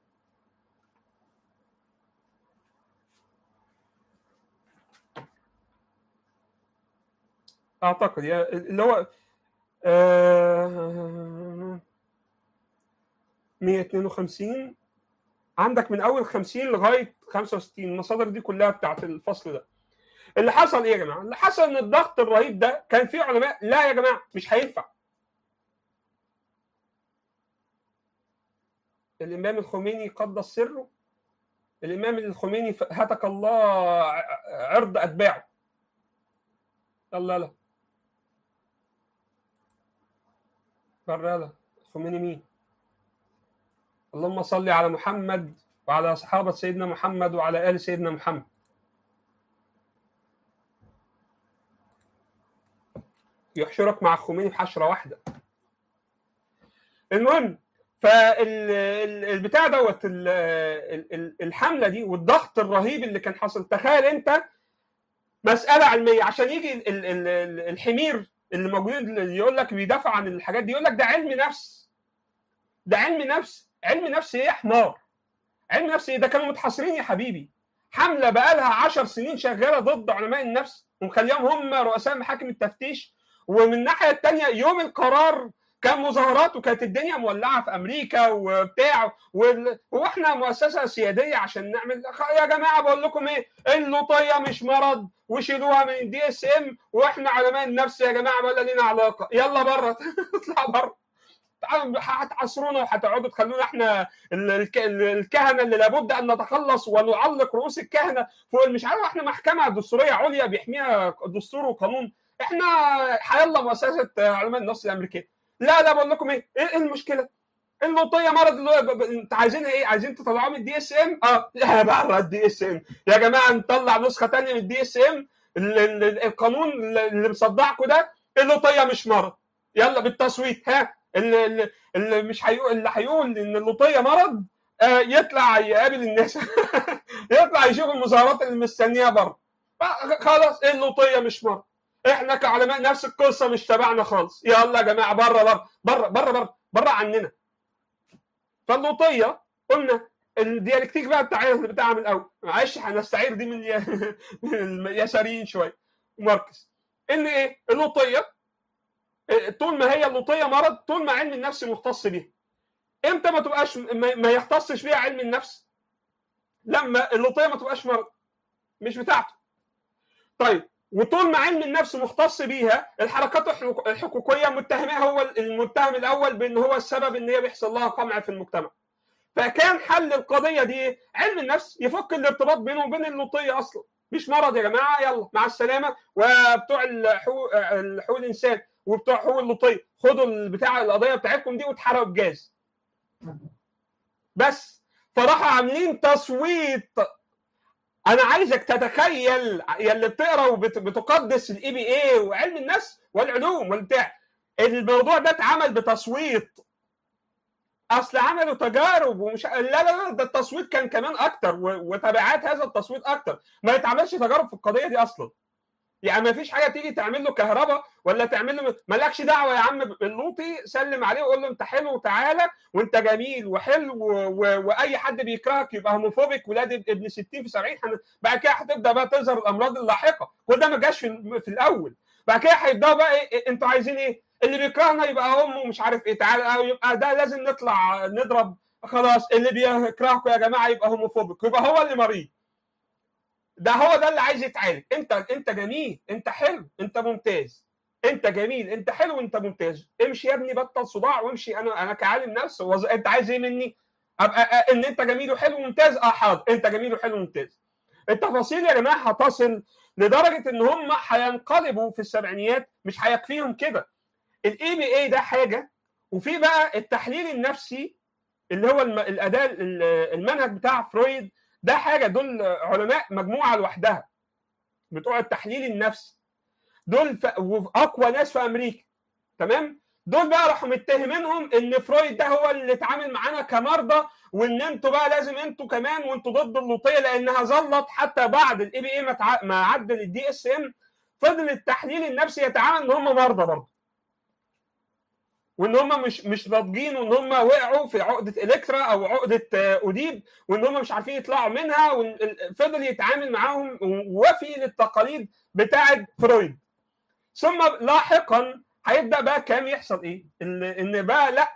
[SPEAKER 1] اعتقد يعني اللي هو آه 152 عندك من اول 50 لغايه 65 المصادر دي كلها بتاعت الفصل ده اللي حصل ايه يا جماعه؟ اللي حصل ان الضغط الرهيب ده كان في علماء لا يا جماعه مش هينفع. الامام الخميني قدس سره الامام الخميني هتك الله عرض اتباعه. الله لا بره لا الخميني مين؟ اللهم صل على محمد وعلى صحابة سيدنا محمد وعلى آل سيدنا محمد يحشرك مع الخميني في حشره واحده المهم فالبتاع دوت الحمله دي والضغط الرهيب اللي كان حاصل تخيل انت مساله علميه عشان يجي الحمير اللي موجود اللي يقول لك بيدافع عن الحاجات دي يقول لك ده علم نفس ده علم نفس علم نفس ايه يا حمار علم نفس ايه ده كانوا متحاصرين يا حبيبي حمله بقالها 10 سنين شغاله ضد علماء النفس ومخليهم هم رؤساء محاكم التفتيش ومن الناحيه الثانيه يوم القرار كان مظاهرات وكانت الدنيا مولعه في امريكا وبتاع واحنا مؤسسه سياديه عشان نعمل يا جماعه بقول لكم ايه اللوطيه مش مرض وشيلوها من الدي اس ام واحنا علماء النفس يا جماعه ولا لينا علاقه يلا بره اطلع بره هتعصرونا وهتقعدوا تخلونا احنا الكهنه اللي لابد ان نتخلص ونعلق رؤوس الكهنه فوق مش عارف احنا محكمه دستوريه عليا بيحميها دستور وقانون احنا حيلا مؤسسه علماء النفس الامريكيه لا لا بقول لكم ايه ايه المشكله اللوطيه مرض اللي انت عايزينها ايه عايزين تطلعوه من الدي اس ام اه لا بره الدي اس ام يا جماعه نطلع نسخه ثانيه من الدي اس ام القانون اللي مصدعكم ده اللوطيه مش مرض يلا بالتصويت ها اللي, اللي مش هيقول اللي هيقول ان اللوطيه مرض آه يطلع يقابل الناس يطلع يشوف المظاهرات اللي مستنيها بره خلاص اللوطيه مش مرض احنا كعلماء نفس القصه مش تبعنا خالص يلا يا جماعه بره بره بره بره بره بره عننا فاللوطيه قلنا الديالكتيك بقى بتاعها بتاعها من الاول معلش هنستعير دي من اليساريين شويه ماركس ان ايه اللوطيه طول ما هي اللوطيه مرض طول ما علم النفس مختص بيها امتى ما تبقاش ما يختصش بيها علم النفس لما اللوطيه ما تبقاش مرض مش بتاعته طيب وطول ما علم النفس مختص بيها الحركات الحقوقيه متهمه هو المتهم الاول بان هو السبب ان هي بيحصل لها قمع في المجتمع فكان حل القضيه دي علم النفس يفك الارتباط بينه وبين اللوطيه اصلا مش مرض يا جماعه يلا مع السلامه وبتوع الحقوق الحقوق الانسان وبتوع حقوق اللوطيه خدوا بتاع القضيه بتاعتكم دي واتحرقوا بجاز بس فراحوا عاملين تصويت انا عايزك تتخيل يا اللي بتقرا وبتقدس الاي بي اي وعلم النفس والعلوم والبتاع الموضوع ده اتعمل بتصويت اصل عملوا تجارب ومش لا لا لا ده التصويت كان كمان اكتر وتبعات هذا التصويت اكتر ما يتعملش تجارب في القضيه دي اصلا يعني ما فيش حاجه تيجي تعمل له كهرباء ولا تعمل له مالكش دعوه يا عم اللوطي سلم عليه وقول له انت حلو وتعالى وانت جميل وحلو و... و... واي حد بيكرهك يبقى هوموفوبيك ولاد ابن 60 في 70 حن... بعد كده هتبدا بقى تظهر الامراض اللاحقه كل ده ما جاش في, في الاول بعد كده هيبداوا بقى إيه انتوا عايزين ايه؟ اللي بيكرهنا يبقى امه مش عارف ايه تعالى او يبقى ده لازم نطلع نضرب خلاص اللي بيكرهكم يا جماعه يبقى هوموفوبيك يبقى هو اللي مريض ده هو ده اللي عايز يتعالج انت انت جميل انت حلو انت ممتاز انت جميل انت حلو انت ممتاز امشي يا ابني بطل صداع وامشي انا انا كعالم نفس وز... انت عايز ايه مني ابقى ان انت جميل وحلو وممتاز اه حاضر انت جميل وحلو وممتاز التفاصيل يا جماعه هتصل لدرجه ان هم هينقلبوا في السبعينيات مش هيكفيهم كده الاي بي اي ده حاجه وفي بقى التحليل النفسي اللي هو الاداه المنهج بتاع فرويد ده حاجه دول علماء مجموعه لوحدها بتوع التحليل النفسي دول اقوى ناس في امريكا تمام دول بقى راحوا متهمينهم ان فرويد ده هو اللي اتعامل معانا كمرضى وان انتوا بقى لازم انتوا كمان وانتوا ضد اللوطيه لانها ظلت حتى بعد الاي بي اي ما عدل الدي اس ام فضل التحليل النفسي يتعامل ان هم مرضى برضه وان هم مش مش ناضجين وان هم وقعوا في عقده الكترا او عقده اوديب وان هم مش عارفين يطلعوا منها وفضل يتعامل معاهم وفي للتقاليد بتاعه فرويد ثم لاحقا هيبدا بقى كام يحصل ايه؟ ان بقى لا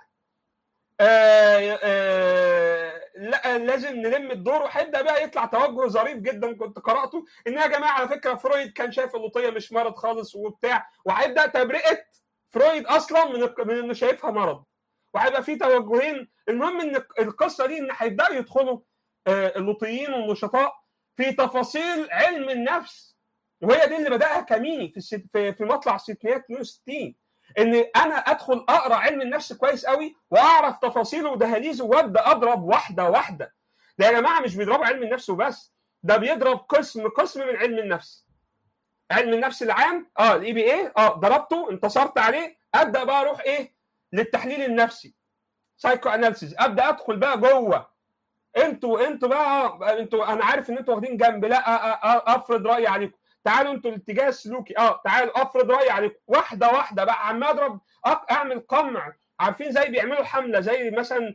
[SPEAKER 1] آه آه لا لازم نلم الدور وهيبدا بقى يطلع توجه ظريف جدا كنت قراته ان يا جماعه على فكره فرويد كان شايف اللوطيه مش مرض خالص وبتاع وهيبدا تبرئه فرويد اصلا من من انه شايفها مرض وهيبقى في توجهين المهم ان القصه دي ان هيبداوا يدخلوا اللوطيين والنشطاء في تفاصيل علم النفس وهي دي اللي بداها كاميني في الست في, في مطلع الستينات 62 ان انا ادخل اقرا علم النفس كويس قوي واعرف تفاصيله ودهاليزه وابدا اضرب واحده واحده ده يا جماعه مش بيضربوا علم النفس وبس ده بيضرب قسم قسم من علم النفس علم النفس العام اه الاي بي اي اه ضربته انتصرت عليه ابدا بقى اروح ايه للتحليل النفسي سايكو اناليسيز ابدا ادخل بقى جوه انتوا انتوا بقى انتوا انا عارف ان انتوا واخدين جنب لا افرض رايي عليكم تعالوا انتوا الاتجاه السلوكي اه تعالوا افرض رايي عليكم واحده واحده بقى عمال اضرب اعمل قمع عارفين زي بيعملوا حمله زي مثلا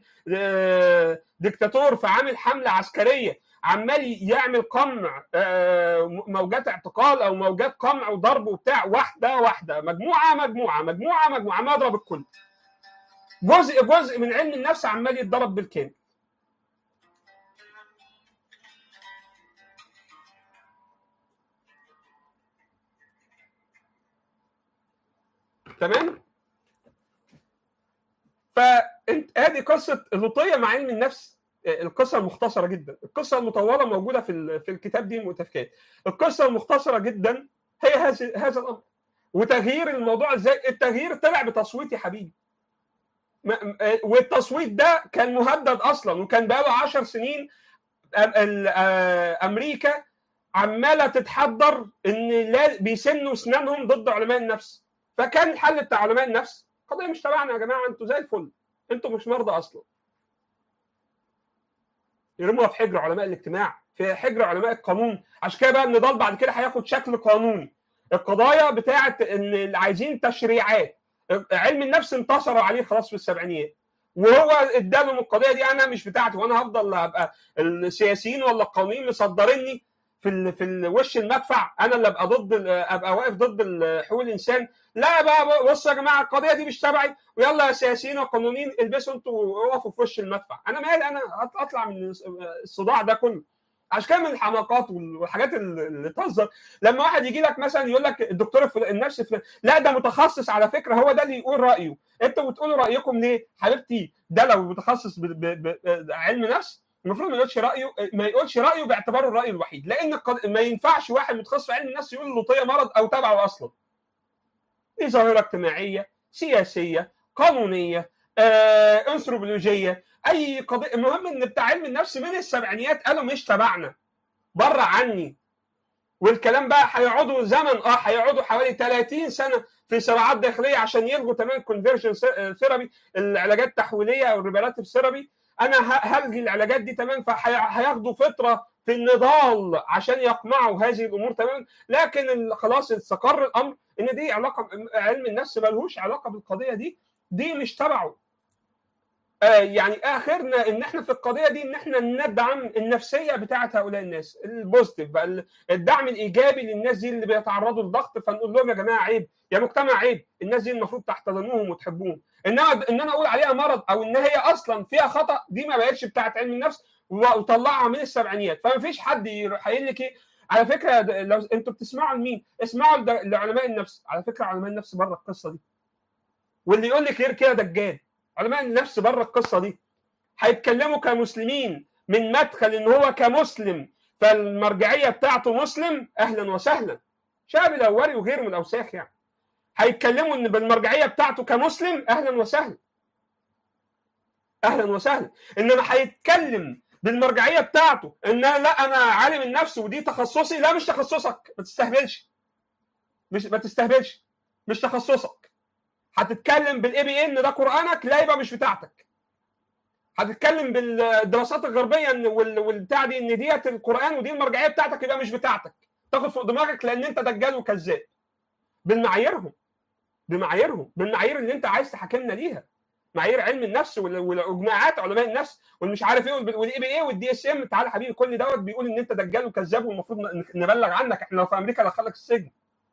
[SPEAKER 1] ديكتاتور فعامل حمله عسكريه عمال يعمل قمع موجات اعتقال او موجات قمع وضرب وبتاع واحده واحده مجموعه مجموعه مجموعه مجموعه عمال اضرب الكل جزء جزء من علم النفس عمال يتضرب بالكامل تمام فانت ادي قصه اللوطيه مع علم النفس القصه المختصره جدا القصه المطوله موجوده في في الكتاب دي المؤتفكات القصه المختصره جدا هي هذا هذا الامر وتغيير الموضوع ازاي التغيير طلع بتصويت يا حبيبي والتصويت ده كان مهدد اصلا وكان بقاله 10 سنين امريكا عماله تتحضر ان بيسنوا اسنانهم ضد علماء النفس فكان الحل بتاع علماء النفس قضيه مش تبعنا يا جماعه انتوا زي الفل انتوا مش مرضى اصلا يرموها في حجر علماء الاجتماع في حجر علماء القانون عشان كده بقى النضال بعد كده هياخد شكل قانوني القضايا بتاعه ان اللي عايزين تشريعات علم النفس انتصروا عليه خلاص في السبعينيات وهو ادالهم القضيه دي انا مش بتاعتي وانا هفضل ابقى السياسيين ولا القانونيين مصدريني في ال في ال وش المدفع انا اللي ابقى ضد ابقى واقف ضد حقوق الانسان لا بقى بصوا يا جماعه القضيه دي مش تبعي ويلا يا سياسيين وقانونيين البسوا انتوا وقفوا في وش المدفع انا مالي انا اطلع من الصداع ده كله عشان كده من الحماقات والحاجات اللي تهزر لما واحد يجي لك مثلا يقول لك الدكتور النفس فلان لا ده متخصص على فكره هو ده اللي يقول رايه انتوا بتقولوا رايكم ليه حبيبتي ده لو متخصص بعلم نفس المفروض ما يقولش رايه ما يقولش رايه باعتباره الراي الوحيد لان ما ينفعش واحد متخصص في علم النفس يقول اللوطيه مرض او تبعه اصلا دي ظاهره اجتماعيه سياسيه قانونيه آه، انثروبولوجيه اي قضيه المهم ان بتاع علم النفس من السبعينيات قالوا مش تبعنا بره عني والكلام بقى هيقعدوا زمن اه هيقعدوا حوالي 30 سنه في صراعات داخليه عشان يلغوا تمام الكونفرجن ثيرابي العلاجات التحويليه او الريباراتيف ثيرابي انا هلغي العلاجات دي تمام فهياخدوا فتره في النضال عشان يقمعوا هذه الامور تمام لكن خلاص استقر الامر ان دي علاقه علم النفس ملهوش علاقه بالقضيه دي دي مش تبعه آه يعني اخرنا ان احنا في القضيه دي ان احنا ندعم النفسيه بتاعه هؤلاء الناس البوزيتيف بقى الدعم الايجابي للناس دي اللي بيتعرضوا لضغط فنقول لهم يا جماعه عيب يا مجتمع عيب الناس دي المفروض تحتضنوهم وتحبوهم انما ان انا اقول عليها مرض او ان هي اصلا فيها خطا دي ما بقتش بتاعه علم النفس وطلعها من السبعينيات فما فيش حد يروح قايل لك ايه على فكره لو انتوا بتسمعوا لمين؟ اسمعوا لعلماء النفس على فكره علماء النفس بره القصه دي واللي يقول لك غير كده دجال علماء النفس بره القصه دي هيتكلموا كمسلمين من مدخل ان هو كمسلم فالمرجعيه بتاعته مسلم اهلا وسهلا شاب الاولي وغيره من الاوساخ يعني هيتكلموا ان بالمرجعيه بتاعته كمسلم اهلا وسهلا اهلا وسهلا انما هيتكلم بالمرجعيه بتاعته ان لا انا عالم النفس ودي تخصصي لا مش تخصصك ما تستهبلش مش ما تستهبلش مش تخصصك هتتكلم بالاي بي ان ده قرانك لا يبقى مش بتاعتك هتتكلم بالدراسات الغربيه ان والبتاع دي ان ديت القران ودي المرجعيه بتاعتك يبقى مش بتاعتك تاخد فوق دماغك لان انت دجال وكذاب بالمعاييرهم بمعاييرهم بالمعايير اللي انت عايز تحاكمنا ليها معايير علم النفس والاجماعات علماء النفس والمش عارف ايه والاي بي اي والدي اس ام تعالى حبيبي كل دوت بيقول ان انت دجال وكذاب والمفروض نبلغ عنك احنا لو في امريكا دخلك السجن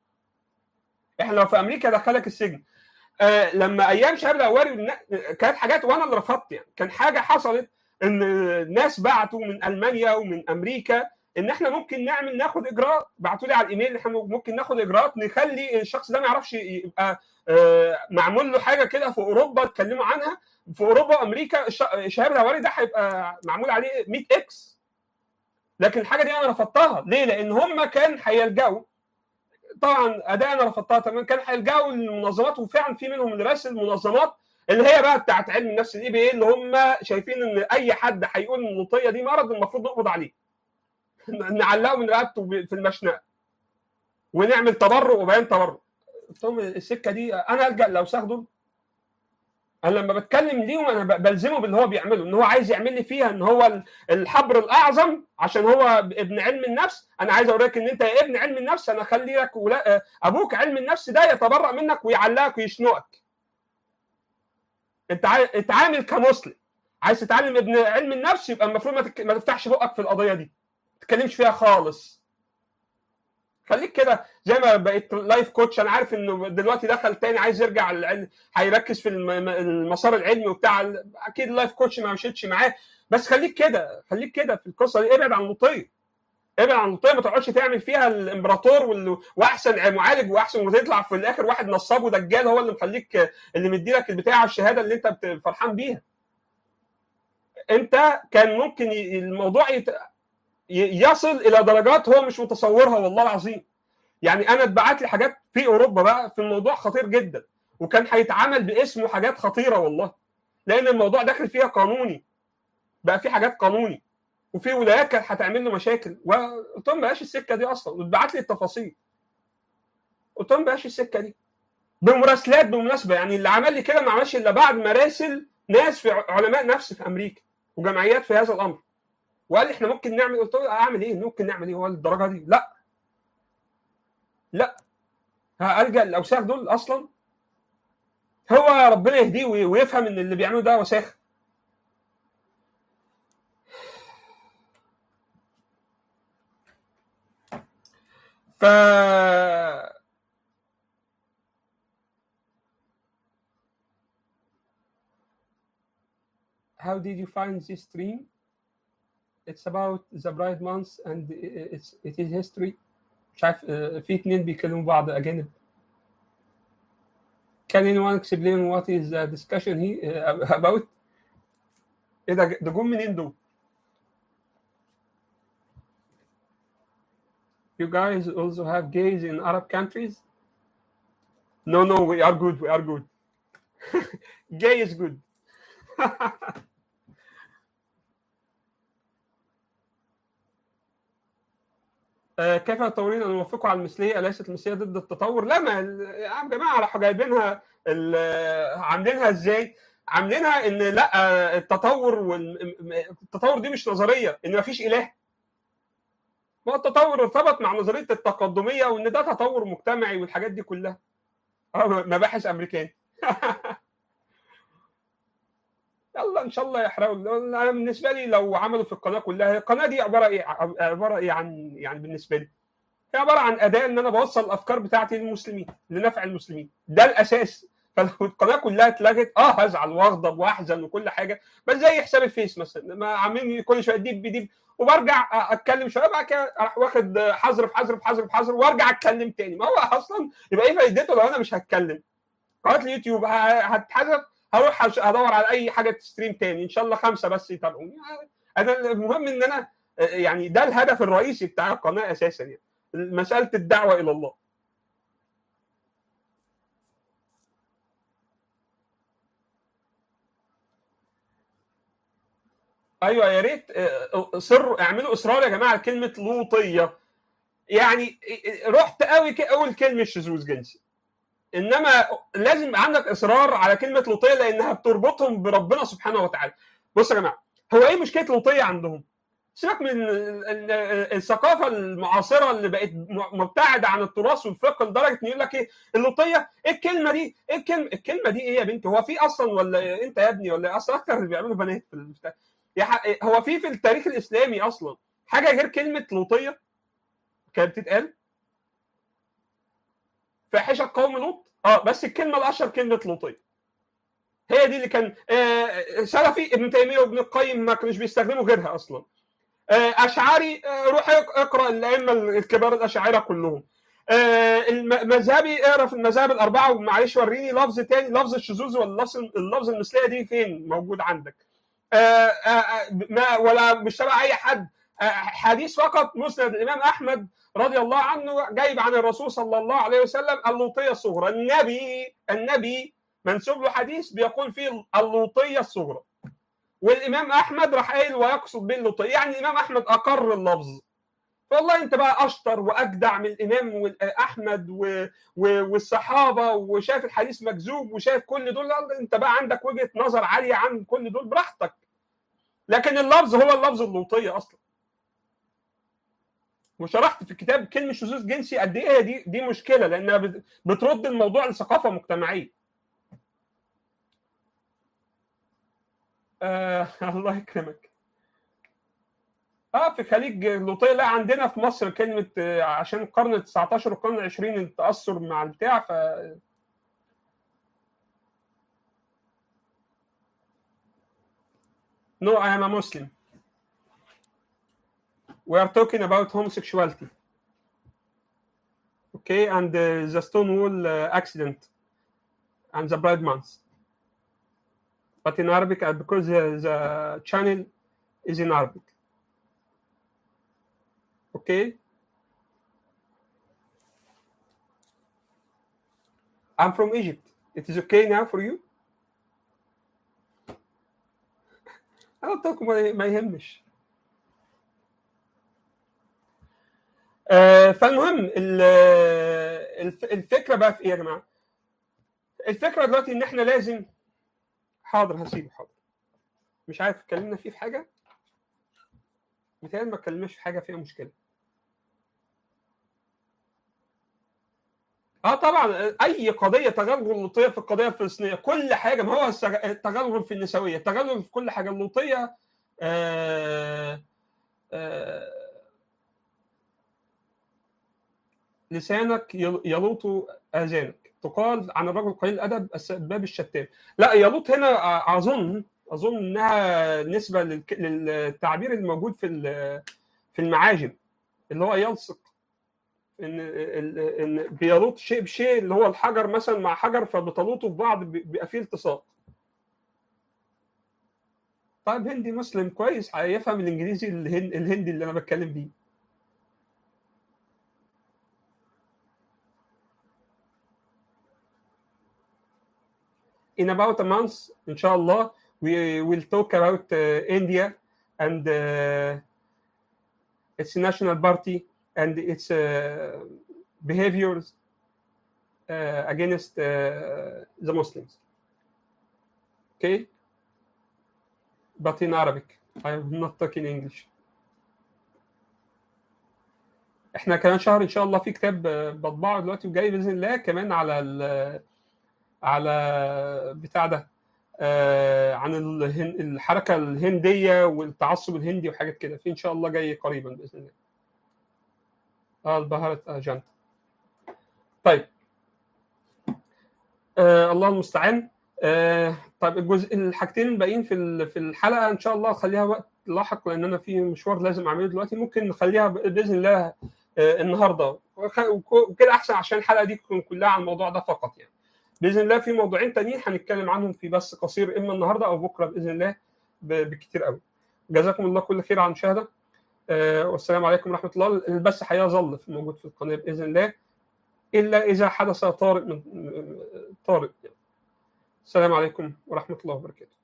[SPEAKER 1] احنا لو في امريكا دخلك السجن آه لما ايام شهاب الاولي كانت حاجات وانا اللي رفضت يعني كان حاجه حصلت ان ناس بعتوا من المانيا ومن امريكا ان احنا ممكن نعمل ناخد اجراءات بعتوا لي على الايميل احنا ممكن ناخد اجراءات نخلي الشخص ده ما يعرفش يبقى آه معمول له حاجه كده في اوروبا اتكلموا عنها في اوروبا وامريكا شهاب الاولي ده هيبقى معمول عليه 100 اكس لكن الحاجه دي انا رفضتها ليه؟ لان هم كان هيلجأوا طبعا اداء انا رفضتها تمام كان هيلجأوا للمنظمات وفعلا في منهم اللي راسل منظمات اللي هي بقى بتاعت علم النفس الاي بي اللي هم شايفين ان اي حد هيقول ان اللوطيه دي مرض المفروض نقبض عليه نعلقه من رقبته في المشنقه ونعمل تبرع وبيان تبرع قلت لهم السكه دي انا الجا لو دول انا لما بتكلم ليهم انا بلزمه باللي هو بيعمله ان هو عايز يعمل لي فيها ان هو الحبر الاعظم عشان هو ابن علم النفس انا عايز اوريك ان انت يا ابن علم النفس انا اخلي لك ولا ابوك علم النفس ده يتبرأ منك ويعلقك ويشنقك انت اتعامل كمسلم عايز تتعلم ابن علم النفس يبقى المفروض ما, تك... ما تفتحش بقك في القضيه دي ما تتكلمش فيها خالص خليك كده زي ما بقيت لايف كوتش انا عارف انه دلوقتي دخل تاني عايز يرجع العلم هيركز في المسار العلمي وبتاع اكيد اللايف كوتش ما مشيتش معاه بس خليك كده خليك كده في القصه دي ابعد عن اللوطيه ابعد عن اللوطيه ما تقعدش تعمل فيها الامبراطور وال... واحسن معالج واحسن وتطلع في الاخر واحد نصاب ودجال هو اللي مخليك اللي مديلك البتاع الشهاده اللي انت فرحان بيها انت كان ممكن الموضوع يت... يصل الى درجات هو مش متصورها والله العظيم يعني انا اتبعت لي حاجات في اوروبا بقى في الموضوع خطير جدا وكان هيتعمل باسمه حاجات خطيره والله لان الموضوع داخل فيها قانوني بقى في حاجات قانوني وفي ولايات كانت هتعمل له مشاكل وقلت لهم بلاش السكه دي اصلا واتبعت لي التفاصيل قلت لهم بلاش السكه دي بمراسلات بالمناسبه يعني اللي عمل لي كده ما عملش الا بعد ما راسل ناس في علماء نفس في امريكا وجمعيات في هذا الامر وقال لي احنا ممكن نعمل قلت له اعمل ايه ممكن نعمل ايه هو الدرجه دي لا لا الجا الاوساخ دول اصلا هو ربنا يهديه ويفهم ان اللي بيعمله ده وساخ ف How did you find this stream? It's about the Bride Month and it's, it is history. مش عارف في اتنين بيكلموا بعض أجانب. Can anyone explain what is the discussion here about? ايه ده ده جم منين دول؟ You guys also have gays in Arab countries? No, no, we are good. We are good. Gay is good. آه، كيف تطورين ان يوافقوا على المثليه اليست المثليه ضد التطور لا ما يا جماعه راحوا جايبينها ال- عاملينها ازاي عاملينها ان لا آه، التطور وال- التطور دي مش نظريه ان مفيش اله ما هو التطور ارتبط مع نظريه التقدميه وان ده تطور مجتمعي والحاجات دي كلها اه مباحث امريكاني يلا ان شاء الله يحرقوا انا بالنسبه لي لو عملوا في القناه كلها القناه دي عباره ايه عباره ايه عن يعني بالنسبه لي هي عباره عن اداه ان انا بوصل الافكار بتاعتي للمسلمين لنفع المسلمين ده الاساس فلو القناه كلها اتلغت اه هزعل واغضب واحزن وكل حاجه بس زي حساب الفيس مثلا ما عاملين كل شويه ديب بديب وبرجع اتكلم شويه بعد كده اروح واخد حظر في حظر في حظر في حظر وارجع اتكلم تاني ما هو اصلا يبقى ايه فايدته لو انا مش هتكلم قناه اليوتيوب ه- هتحذف هروح هش- هدور على اي حاجه تستريم تاني ان شاء الله خمسه بس يتابعوني انا المهم ان انا يعني ده الهدف الرئيسي بتاع القناه اساسا يعني مساله الدعوه الى الله ايوه يا ريت اصروا اعملوا اصرار يا جماعه على كلمه لوطيه يعني رحت قوي ك- اول كلمه شذوذ جنسي انما لازم يبقى عندك اصرار على كلمه لوطيه لانها بتربطهم بربنا سبحانه وتعالى بصوا يا جماعه هو ايه مشكله لوطيه عندهم سيبك من ال- ال- الثقافه المعاصره اللي بقت م- مبتعده عن التراث والفقه لدرجه ان يقول لك ايه اللوطيه ايه الكلمه دي ايه الكلمه الكلمه دي ايه يا بنتي هو في اصلا ولا انت يا ابني ولا اصلا اكتر اللي بيعملوا بنات في البتاع يا ح- هو في في التاريخ الاسلامي اصلا حاجه غير كلمه لوطيه كانت بتتقال فاحشه قوم لوط اه بس الكلمه الاشهر كلمه لوطيه هي دي اللي كان آه، سلفي ابن تيميه وابن القيم ما كانوش بيستخدموا غيرها اصلا آه، اشعري آه، روح اق- اقرا الائمه الكبار الاشاعره كلهم آه، الم- مذهبي اقرا في المذاهب الاربعه ومعلش وريني لفظ تاني لفظ الشذوذ ولا لفظ اللفظ المثليه دي فين موجود عندك آه، آه، آه، ما ولا مش تبع اي حد آه، حديث فقط مسند الامام احمد رضي الله عنه جايب عن الرسول صلى الله عليه وسلم اللوطيه الصغرى النبي النبي منسوب له حديث بيقول فيه اللوطيه الصغرى والامام احمد راح قايل ويقصد به اللوطيه يعني الامام احمد اقر اللفظ والله انت بقى اشطر واجدع من الامام واحمد و... و... والصحابه وشايف الحديث مكذوب وشايف كل دول لا، انت بقى عندك وجهه نظر عاليه عن كل دول براحتك لكن اللفظ هو اللفظ اللوطيه اصلا وشرحت في الكتاب كلمه شذوذ جنسي قد ايه هي دي دي مشكله لانها بت- بترد الموضوع لثقافه مجتمعيه آه الله يكرمك اه في خليج لوطيه لا عندنا في مصر كلمه آه، عشان القرن ال 19 والقرن ال 20 التاثر مع البتاع ف No, I am a Muslim. We are talking about homosexuality. Okay, and uh, the Stonewall uh, accident and the Pride Month. But in Arabic, uh, because the, the channel is in Arabic. Okay? I'm from Egypt. It is okay now for you? انا قلت لكم ما ما يهمش آه، فالمهم ال- الف- الفكره بقى في ايه يا جماعه؟ الفكره دلوقتي ان احنا لازم حاضر هسيبه حاضر مش عارف اتكلمنا فيه في حاجه متهيألي ما اتكلمناش في حاجه فيها مشكله اه طبعا اي قضيه تغلغل اللوطيه في القضيه الفلسطينيه كل حاجه ما هو السج- التغلغل في النسويه التغلغل في كل حاجه اللوطيه آه آه لسانك يل- يلوط اذانك تقال عن الرجل قليل الادب السباب الشتام لا يلوط هنا أ- اظن اظن انها نسبه للك- للتعبير الموجود في ال- في المعاجم اللي هو يلصق ان ال- ان بيلوط شيء بشيء اللي هو الحجر مثلا مع حجر فبتلوطوا في بعض بي- بيبقى فيه التصاق طيب هندي مسلم كويس هيفهم الانجليزي الهن- الهندي اللي انا بتكلم بيه in about a month ان شاء الله we will talk about uh, India and uh, its national party and its uh, behaviors uh, against uh, the Muslims. Okay, but in Arabic. I am not talking English. احنا كمان شهر ان شاء الله في كتاب بطبعه دلوقتي وجاي باذن الله كمان على ال على بتاع ده آه عن الهن الحركه الهنديه والتعصب الهندي وحاجات كده في ان شاء الله جاي قريبا باذن الله. اه البهارة اجنت. طيب آه الله المستعان آه طيب الجزء الحاجتين الباقيين في في الحلقه ان شاء الله خليها وقت لاحق لان انا في مشوار لازم اعمله دلوقتي ممكن نخليها باذن الله آه النهارده وكده احسن عشان الحلقه دي تكون كلها عن الموضوع ده فقط يعني باذن الله في موضوعين تانيين هنتكلم عنهم في بث قصير اما النهارده او بكره باذن الله بكتير قوي جزاكم الله كل خير على المشاهده آه والسلام عليكم ورحمه الله البث هيظل موجود في القناه باذن الله الا اذا حدث طارئ من طارئ يعني. السلام عليكم ورحمه الله وبركاته